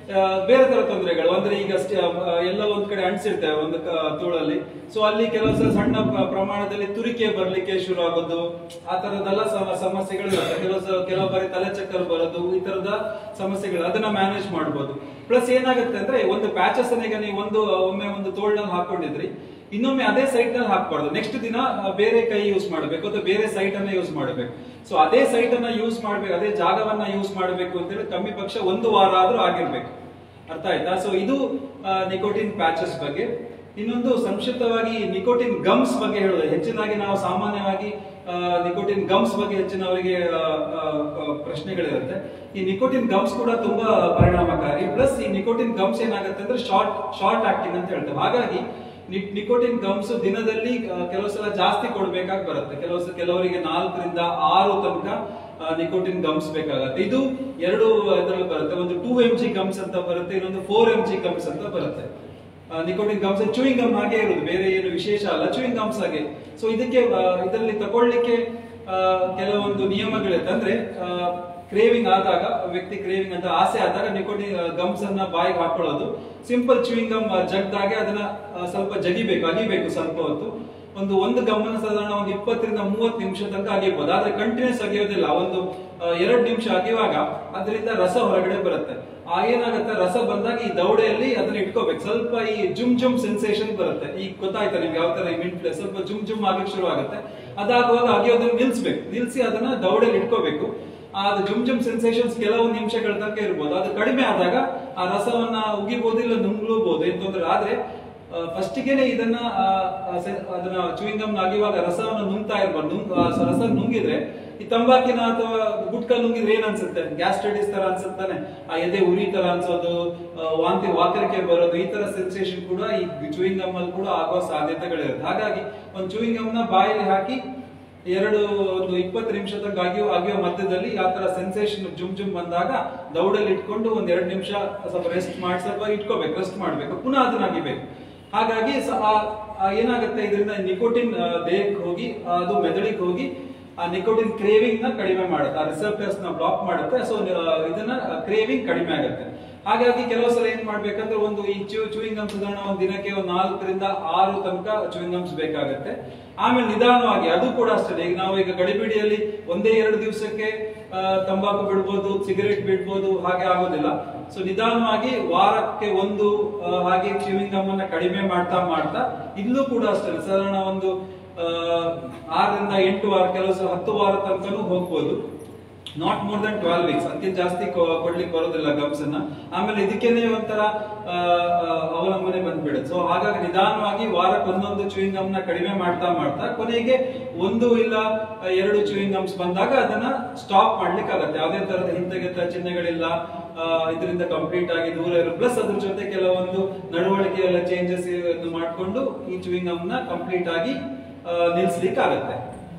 ಆ, ಬೇರೆ ತರ ತೊಂದರೆಗಳು ಅಂದ್ರೆ ಈಗ ಸ್ಟ- ಆ, ಎಲ್ಲ ಒಂದ್ ಕಡೆ ಅಂಟಿಸಿರ್ತೇವೆ ಒಂದು ಕ- ತೋಳಲ್ಲಿ ಸೊ ಅಲ್ಲಿ ಕೆಲವು ಸಲ ಸಣ್ಣ ಪ್ರ- ಪ್ರಮಾಣದಲ್ಲಿ ತುರಿಕೆ ಬರ್ಲಿಕ್ಕೆ ಶುರು ಆಗೋದು ಆ ತರದೆಲ್ಲ ಸಮ- ಸಮಸ್ಯೆಗಳು ಇರುತ್ತೆ ಕೆಲವು ಸಲ ಕೆಲವು ಬಾರಿ ತಲೆ ಚಕ್ಕರ್ ಬರೋದು ಈ ತರದ ಸಮಸ್ಯೆಗಳು ಅದನ್ನ ಮ್ಯಾನೇಜ್ ಮಾಡ್ಬೋದು ಪ್ಲಸ್ ಏನಾಗುತ್ತೆ ಅಂದ್ರೆ ಒಂದು ಪ್ಯಾಚಸ್ ಈಗ ನೀವು ಒಂದು ಒಮ್ಮೆ ಒಂದು ತೋಳ್ನಲ್ಲಿ ಹಾಕೊಂಡಿದ್ರಿ ಇನ್ನೊಮ್ಮೆ ಅದೇ ಸೈಟ್ ನಲ್ಲಿ ಹಾಕ್ಬಾರ್ದು ನೆಕ್ಸ್ಟ್ ದಿನ ಆ, ಬೇರೆ ಕೈ ಯೂಸ್ ಮಾಡಬೇಕು ಅಥವಾ ಬೇರೆ ಸೈಟ್ ಅನ್ನ ಯೂಸ್ ಮಾಡಬೇಕು ಸೊ ಅದೇ ಸೈಟ್ ಅನ್ನ ಯೂಸ್ ಮಾಡ್ಬೇಕು ಅದೇ ಜಾಗವನ್ನ ಯೂಸ್ ಮಾಡಬೇಕು ಅಂತೇಳಿ ಕಮ್ಮಿ ಪಕ್ಷ ಒಂದು ವಾರ ಆದ್ರೂ ಆಗಿರ್ಬೇಕು ಅರ್ಥ ಆಯ್ತಾ ಸೊ ಇದು ನಿಕೋಟಿನ್ ಪ್ಯಾಚಸ್ ಬಗ್ಗೆ ಇನ್ನೊಂದು ಸಂಕ್ಷಿಪ್ತವಾಗಿ ನಿಕೋಟಿನ್ ಗಮ್ಸ್ ಬಗ್ಗೆ ಹೇಳೋದು ಹೆಚ್ಚಿನಾಗಿ ನಾವು ಸಾಮಾನ್ಯವಾಗಿ ನಿಕೋಟಿನ್ ಗಮ್ಸ್ ಬಗ್ಗೆ ಹೆಚ್ಚಿನವರಿಗೆ ಆ, ಆ, ಆ, ಪ್ರಶ್ನೆಗಳಿರುತ್ತೆ ಈ ನಿಕೋಟಿನ್ ಗಮ್ಸ್ ಕೂಡ ತುಂಬಾ ಪರಿಣಾಮಕಾರಿ ಪ್ಲಸ್ ಈ ನಿಕೋಟಿನ್ ಗಮ್ಸ್ ಏನಾಗುತ್ತೆ ಅಂದ್ರೆ ಶಾರ್ಟ್ ಶಾರ್ಟ್ ಆಕ್ಟಿಂಗ್ ಅಂತ ಹೇಳ್ತೇವೆ ಹಾಗಾಗಿ ನಿ- ನಿಕೋಟಿನ್ ಗಮ್ಸ್ ದಿನದಲ್ಲಿ ಆ, ಕೆಲವು ಸಲ ಜಾಸ್ತಿ ಕೊಡ್ಬೇಕಾಗಿ ಬರುತ್ತೆ ಕೆಲವು ಸಲ ಕೆಲವರಿಗೆ ನಾಲ್ಕರಿಂದ ಆರು ತನಕ ನಿಕೋಟಿನ್ ಗಮ್ಸ್ ಬೇಕಾಗತ್ತೆ ಇದು ಎರಡು ಇದರಲ್ಲಿ ಬರುತ್ತೆ ಒಂದು ಟೂ ಎಂ ಜಿ ಗಮ್ಸ್ ಅಂತ ಬರುತ್ತೆ ಇನ್ನೊಂದು ಫೋರ್ ಎಂ ಜಿ ಗಮ್ಸ್ ಅಂತ ಬರುತ್ತೆ ನಿಕೋಟಿನ್ ಗಮ್ಸ್ ಚೂಯಿಂಗ್ ಗಮ್ ಹಾಗೆ ಇರುವುದು ಬೇರೆ ಏನು ವಿಶೇಷ ಅಲ್ಲ ಚೂಯಿಂಗ್ ಗಮ್ಸ್ ಹಾಗೆ ಸೊ ಇದಕ್ಕೆ ಆ, ಇದರಲ್ಲಿ ತಗೊಳ್ಳಿಕ್ಕೆ ಆ, ಕೆಲವೊಂದು ನಿಯಮಗಳಿರುತ್ತೆ ಅಂದ್ರೆ ಕ್ರೇವಿಂಗ್ ಆದಾಗ ವ್ಯಕ್ತಿ ಕ್ರೇವಿಂಗ್ ಅಂತ ಆಸೆ ಆದಾಗ ನಿಕೋಟಿನ್ ಗಮ್ಸ್ ಅನ್ನ ಬಾಯಿಗೆ ಹಾಕೊಳ್ಳೋದು ಸಿಂಪಲ್ ಚೂಯಿಂಗ್ ಗಮ್ ಜಗ್ದಾಗೆ ಅದನ್ನ ಆ, ಸ್ವಲ್ಪ ಜಗಿಬೇಕು ಅಗಿಬೇಕು ಸ್ವಲ್ಪ ಹೊತ್ತು ಒಂದು ಒಂದು ಗಮನ ಸಾಧಾರಣ ಒಂದು ಇಪ್ಪತ್ತರಿಂದ ಮೂವತ್ತು ನಿಮಿಷ ತನಕ ಅಗಿಬಹುದು ಆದ್ರೆ ಕಂಟಿನ್ಯೂಸ್ ಅಗಿಯೋದಿಲ್ಲ ಒಂದು ಎರಡು ನಿಮಿಷ ಅಗಿಯುವಾಗ ಅದರಿಂದ ರಸ ಹೊರಗಡೆ ಬರುತ್ತೆ ಆ ಏನಾಗುತ್ತೆ ರಸ ಬಂದಾಗ ಈ ದೌಡೆಯಲ್ಲಿ ಅದನ್ನ ಇಟ್ಕೋಬೇಕು ಸ್ವಲ್ಪ ಈ ಜುಮ್ ಜುಮ್ ಸೆನ್ಸೇಷನ್ ಬರುತ್ತೆ ಈಗ ಗೊತ್ತಾಯ್ತಾ ನಿಮ್ಗೆ ಯಾವ ತರ ಈ ಮಿಂಟ್ ಸ್ವಲ್ಪ ಜುಮ್ ಜುಮ್ ಆಗಕ್ಕೆ ಶುರು ಆಗುತ್ತೆ ಅದಾಗುವಾಗ ಅಗಿಯೋದನ್ನ ನಿಲ್ಸ್ಬೇಕು ನಿಲ್ಸಿ ಅದನ್ನ ದೌಡೆಯಲ್ಲಿ ಇಟ್ಕೋಬೇಕು ಆ ಅದು ಜುಮ್ ಜುಮ್ ಸೆನ್ಸೇಷನ್ಸ್ ಕೆಲವು ನಿಮಿಷಗಳ ತನಕ ಇರ್ಬೋದು ಅದು ಕಡಿಮೆ ಆದಾಗ ಆ ರಸವನ್ನ ಉಗಿಬಹುದು ಇಲ್ಲ ನುಂಗ್ಲೂಬಹುದು ಏನ್ ತೊಂದರೆ ಆದ್ರೆ ಫಸ್ಟಿಗೆನೆ ಇದನ್ನ ಆ, ಆ, ಸೆ- ಅದನ್ನ ಚೂಯಿಂಗ್ ಗಮ್ ಅಗಿವಾಗ ರಸವನ್ನು ನುಂಗ್ತಾ ಇರ್ಬಾರ್ದು ನುಂಗ್ ಆ ಸ- ರಸ ನುಂಗಿದ್ರೆ ಈ ತಂಬಾಕಿನ ಅಥವಾ ಗುಟ್ಕ ನುಂಗಿದ್ರೆ ಏನ್ ಅನ್ಸುತ್ತೆ ಗ್ಯಾಸ್ಟ್ರೈಟಿಸ್ ತರ ಅನ್ಸುತ್ತಾನೆ ಆ ಎದೆ ಉರಿ ತರ ಅನ್ಸೋದು ಆ, ವಾಂತಿ ವಾಕರಿಕೆ ಬರೋದು ಈ ತರ ಸೆನ್ಸೇಷನ್ ಕೂಡ ಈ ಚೂಯಿಂಗ್ ಗಮ್ ಅಲ್ಲಿ ಕೂಡ ಆಗೋ ಸಾಧ್ಯತೆಗಳಿರುತ್ತೆ ಹಾಗಾಗಿ ಒಂದು ಚೂಯಿಂಗ್ ಗಮ್ ನ ಬಾಯಲ್ಲಿ ಹಾಕಿ ಎರಡು ಒಂದು ಇಪ್ಪತ್ತು ನಿಮಿಷ ತನಕ ಅಗಿಯೋ ಅಗಿಯೋ ಮಧ್ಯದಲ್ಲಿ ಆ ತರ ಸೆನ್ಸೇಷನ್ ಜುಮ್ ಜುಮ್ ಬಂದಾಗ ದೌಡಲ್ಲಿ ಇಟ್ಕೊಂಡು ಒಂದ್ ಎರಡು ನಿಮಿಷ ಸ್ವಲ್ಪ ರೆಸ್ಟ್ ಮಾಡಿ ಸ್ವಲ್ಪ ಇಟ್ಕೋಬೇಕು ರೆಸ್ಟ್ ಮಾಡ್ಬೇಕು ಪುನಃ ಅದನ್ನ ಅಗಿಬೇಕು ಹಾಗಾಗಿ ಸ- ಆ- ಆ ಏನಾಗುತ್ತೆ ಇದರಿಂದ ನಿಕೋಟಿನ್ ದೇಹಕ್ಕೆ ಹೋಗಿ ಆ, ಅದು ಮೆದುಳಿಗೆ ಹೋಗಿ ಆ ನಿಕೋಟಿನ್ ಕ್ರೇವಿಂಗ್ ನ ಕಡಿಮೆ ಮಾಡುತ್ತೆ ಆ ರಿಸೆಪ್ಟರ್ಸ್ ನ ಬ್ಲಾಕ್ ಮಾಡುತ್ತೆ ಸೊ ಇದನ್ನ ಕ್ರೇವಿಂಗ್ ಕಡಿಮೆ ಆಗುತ್ತೆ ಹಾಗಾಗಿ ಕೆಲವು ಸಲ ಏನ್ ಮಾಡ್ಬೇಕಂದ್ರೆ ಒಂದು ಈ ಚೂ ಚೂಯಿಂಗ್ ಗಮ್ಸ್ ಸಾಧಾರಣ ಒಂದು ದಿನಕ್ಕೆ ಒಂದು ನಾಲ್ಕರಿಂದ ಆರು ತನಕ ಚೂಯಿಂಗ್ ಗಮ್ಸ್ ಬೇಕಾಗುತ್ತೆ ಆಮೇಲೆ ನಿಧಾನವಾಗಿ ಅದು ಕೂಡ ಅಷ್ಟೇ ಈಗ ನಾವು ಈಗ ಗಡಿಬಿಡಿಯಲ್ಲಿ ಒಂದೇ ಎರಡು ದಿವಸಕ್ಕೆ ಆ, ತಂಬಾಕು ಬಿಡ್ಬೋದು ಸಿಗರೇಟ್ ಬಿಡ್ಬೋದು ಹಾಗೆ ಆಗೋದಿಲ್ಲ ಸೊ ನಿಧಾನವಾಗಿ ವಾರಕ್ಕೆ ಒಂದು ಆ, ಹಾಗೆ ಚೂಯಿಂಗ್ ಗಮ್ ಅನ್ನ ಕಡಿಮೆ ಮಾಡ್ತಾ ಮಾಡ್ತಾ ಇಲ್ಲೂ ಕೂಡ ಅಷ್ಟೇ ಸಾಧಾರಣ ಒಂದು ಆ, ಆರರಿಂದ ಎಂಟು ವಾರ ಕೆಲವು ಸಲ ಹತ್ತು ವಾರ ತನಕನೂ ಹೋಗ್ಬೋದು not more than twelve weeks ಅದಕ್ಕೆ ಜಾಸ್ತಿ ಕೊ- ಕೊಡ್ಲಿಕ್ಕೆ ಬರೋದಿಲ್ಲ ಗಮ್ಸ್ ಅನ್ನ ಆಮೇಲೆ ಇದಕ್ಕೇನೆ ಒಂಥರ ಆ, ಆ, ಅವಲಂಬನೆ ಬಂದ್ಬಿಡುತ್ತೆ ಸೊ ಹಾಗಾಗಿ ನಿಧಾನವಾಗಿ ವಾರಕ್ಕೆ ಒಂದೊಂದು ಚೂಯಿಂಗ್ ಗಮ್ ನ ಕಡಿಮೆ ಮಾಡ್ತಾ ಮಾಡ್ತಾ ಕೊನೆಗೆ ಒಂದು ಇಲ್ಲ ಆ, ಎರಡು ಚೂಯಿಂಗ್ ಗಮ್ಸ್ ಬಂದಾಗ ಅದನ್ನ ಸ್ಟಾಪ್ ಮಾಡ್ಲಿಕ್ಕೆ ಆಗತ್ತೆ ಯಾವುದೇ ತರದ ಹಿಂದೆಗೆತ ಚಿಹ್ನೆಗಳಿಲ್ಲ ಆ, ಇದರಿಂದ ಕಂಪ್ಲೀಟ್ ಆಗಿ ದೂರ ಇರೋ ಪ್ಲಸ್ ಅದ್ರ ಜೊತೆ ಕೆಲವೊಂದು ನಡವಳಿಕೆ ಎಲ್ಲ ಚೇಂಜಸ್ ಮಾಡ್ಕೊಂಡು ಈ ಚೂಯಿಂಗ್ ಗಮ್ ನ ಕಂಪ್ಲೀಟ್ ಆಗಿ ನಿಲ್ಸ್ಲಿಕ್ಕೆ ಆಗತ್ತೆ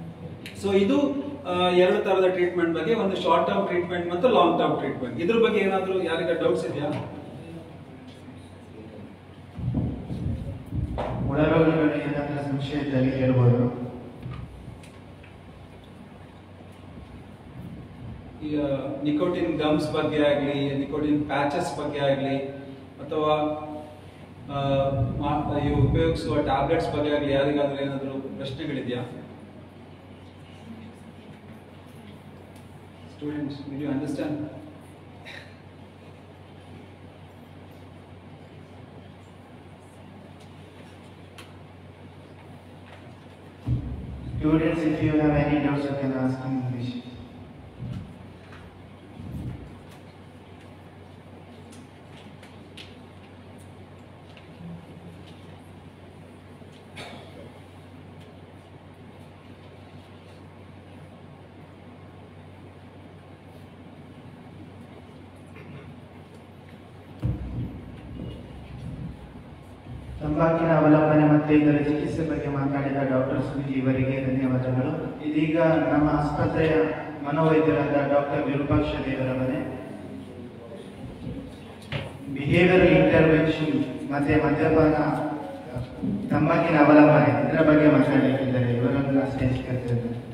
ಸೊ ಇದು ಆ, ಎರಡು ತರದ ಟ್ರೀಟ್ಮೆಂಟ್ ಬಗ್ಗೆ ಒಂದು ಶಾರ್ಟ್ ಟರ್ಮ್ ಟ್ರೀಟ್ಮೆಂಟ್ ಮತ್ತು ಲಾಂಗ್ ಟರ್ಮ್ ಟ್ರೀಟ್ಮೆಂಟ್ ಇದ್ರ ಬಗ್ಗೆ ಏನಾದ್ರು ಯಾರಿಗ ಡೌಟ್ಸ್ ಇದೆಯಾ
ಒಳರೋಗಿಗಳು ಏನಾದ್ರೂ ಸಂಶಯದಲ್ಲಿ ಹೇಳ್ಬೋದು
ಈ ನಿಕೋಟಿನ್ ಗಮ್ಸ್ ಬಗ್ಗೆ ಆಗಲಿ ನಿಕೋಟಿನ್ ಪ್ಯಾಚಸ್ ಬಗ್ಗೆ ಆಗಲಿ ಅಥವಾ ಆ, ಮಾ- ಈ ಉಪಯೋಗಿಸುವ ಟ್ಯಾಬ್ಲೆಟ್ಸ್ ಬಗ್ಗೆ ಆಗಲಿ ಯಾರಿಗಾದ್ರೂ ಏನಾದರೂ ಪ್ರಶ್ನೆಗಳಿದೆಯಾ students will you understand
Students, if you have any doubts, you can ask in English. ತಂಬಾಕಿನ ಅವಲಂಬನೆ ಮತ್ತು ಇದರ ಚಿಕಿತ್ಸೆ ಬಗ್ಗೆ ಮಾತನಾಡಿದ ಡಾಕ್ಟರ್ ಸುನಿಲ್ ಇವರಿಗೆ ಧನ್ಯವಾದಗಳು ಇದೀಗ ನಮ್ಮ ಆಸ್ಪತ್ರೆಯ ಮನೋವೈದ್ಯರಾದ ಡಾಕ್ಟರ್ ವಿರೂಪಾಕ್ಷ ದೇವರ ಮನೆ ಬಿಹೇವಿಯರ್ ಇಂಟರ್ವೆನ್ಷನ್ ಮತ್ತೆ ಮದ್ಯಪಾನ ತಂಬಾಕಿನ ಅವಲಂಬನೆ ಇದರ ಬಗ್ಗೆ ಮಾತನಾಡಲಿಕ್ಕಿದ್ದಾರೆ ಇವರನ್ನು ಸ್ಟೇಜ್ ಕರೆದಿದ್ದಾರೆ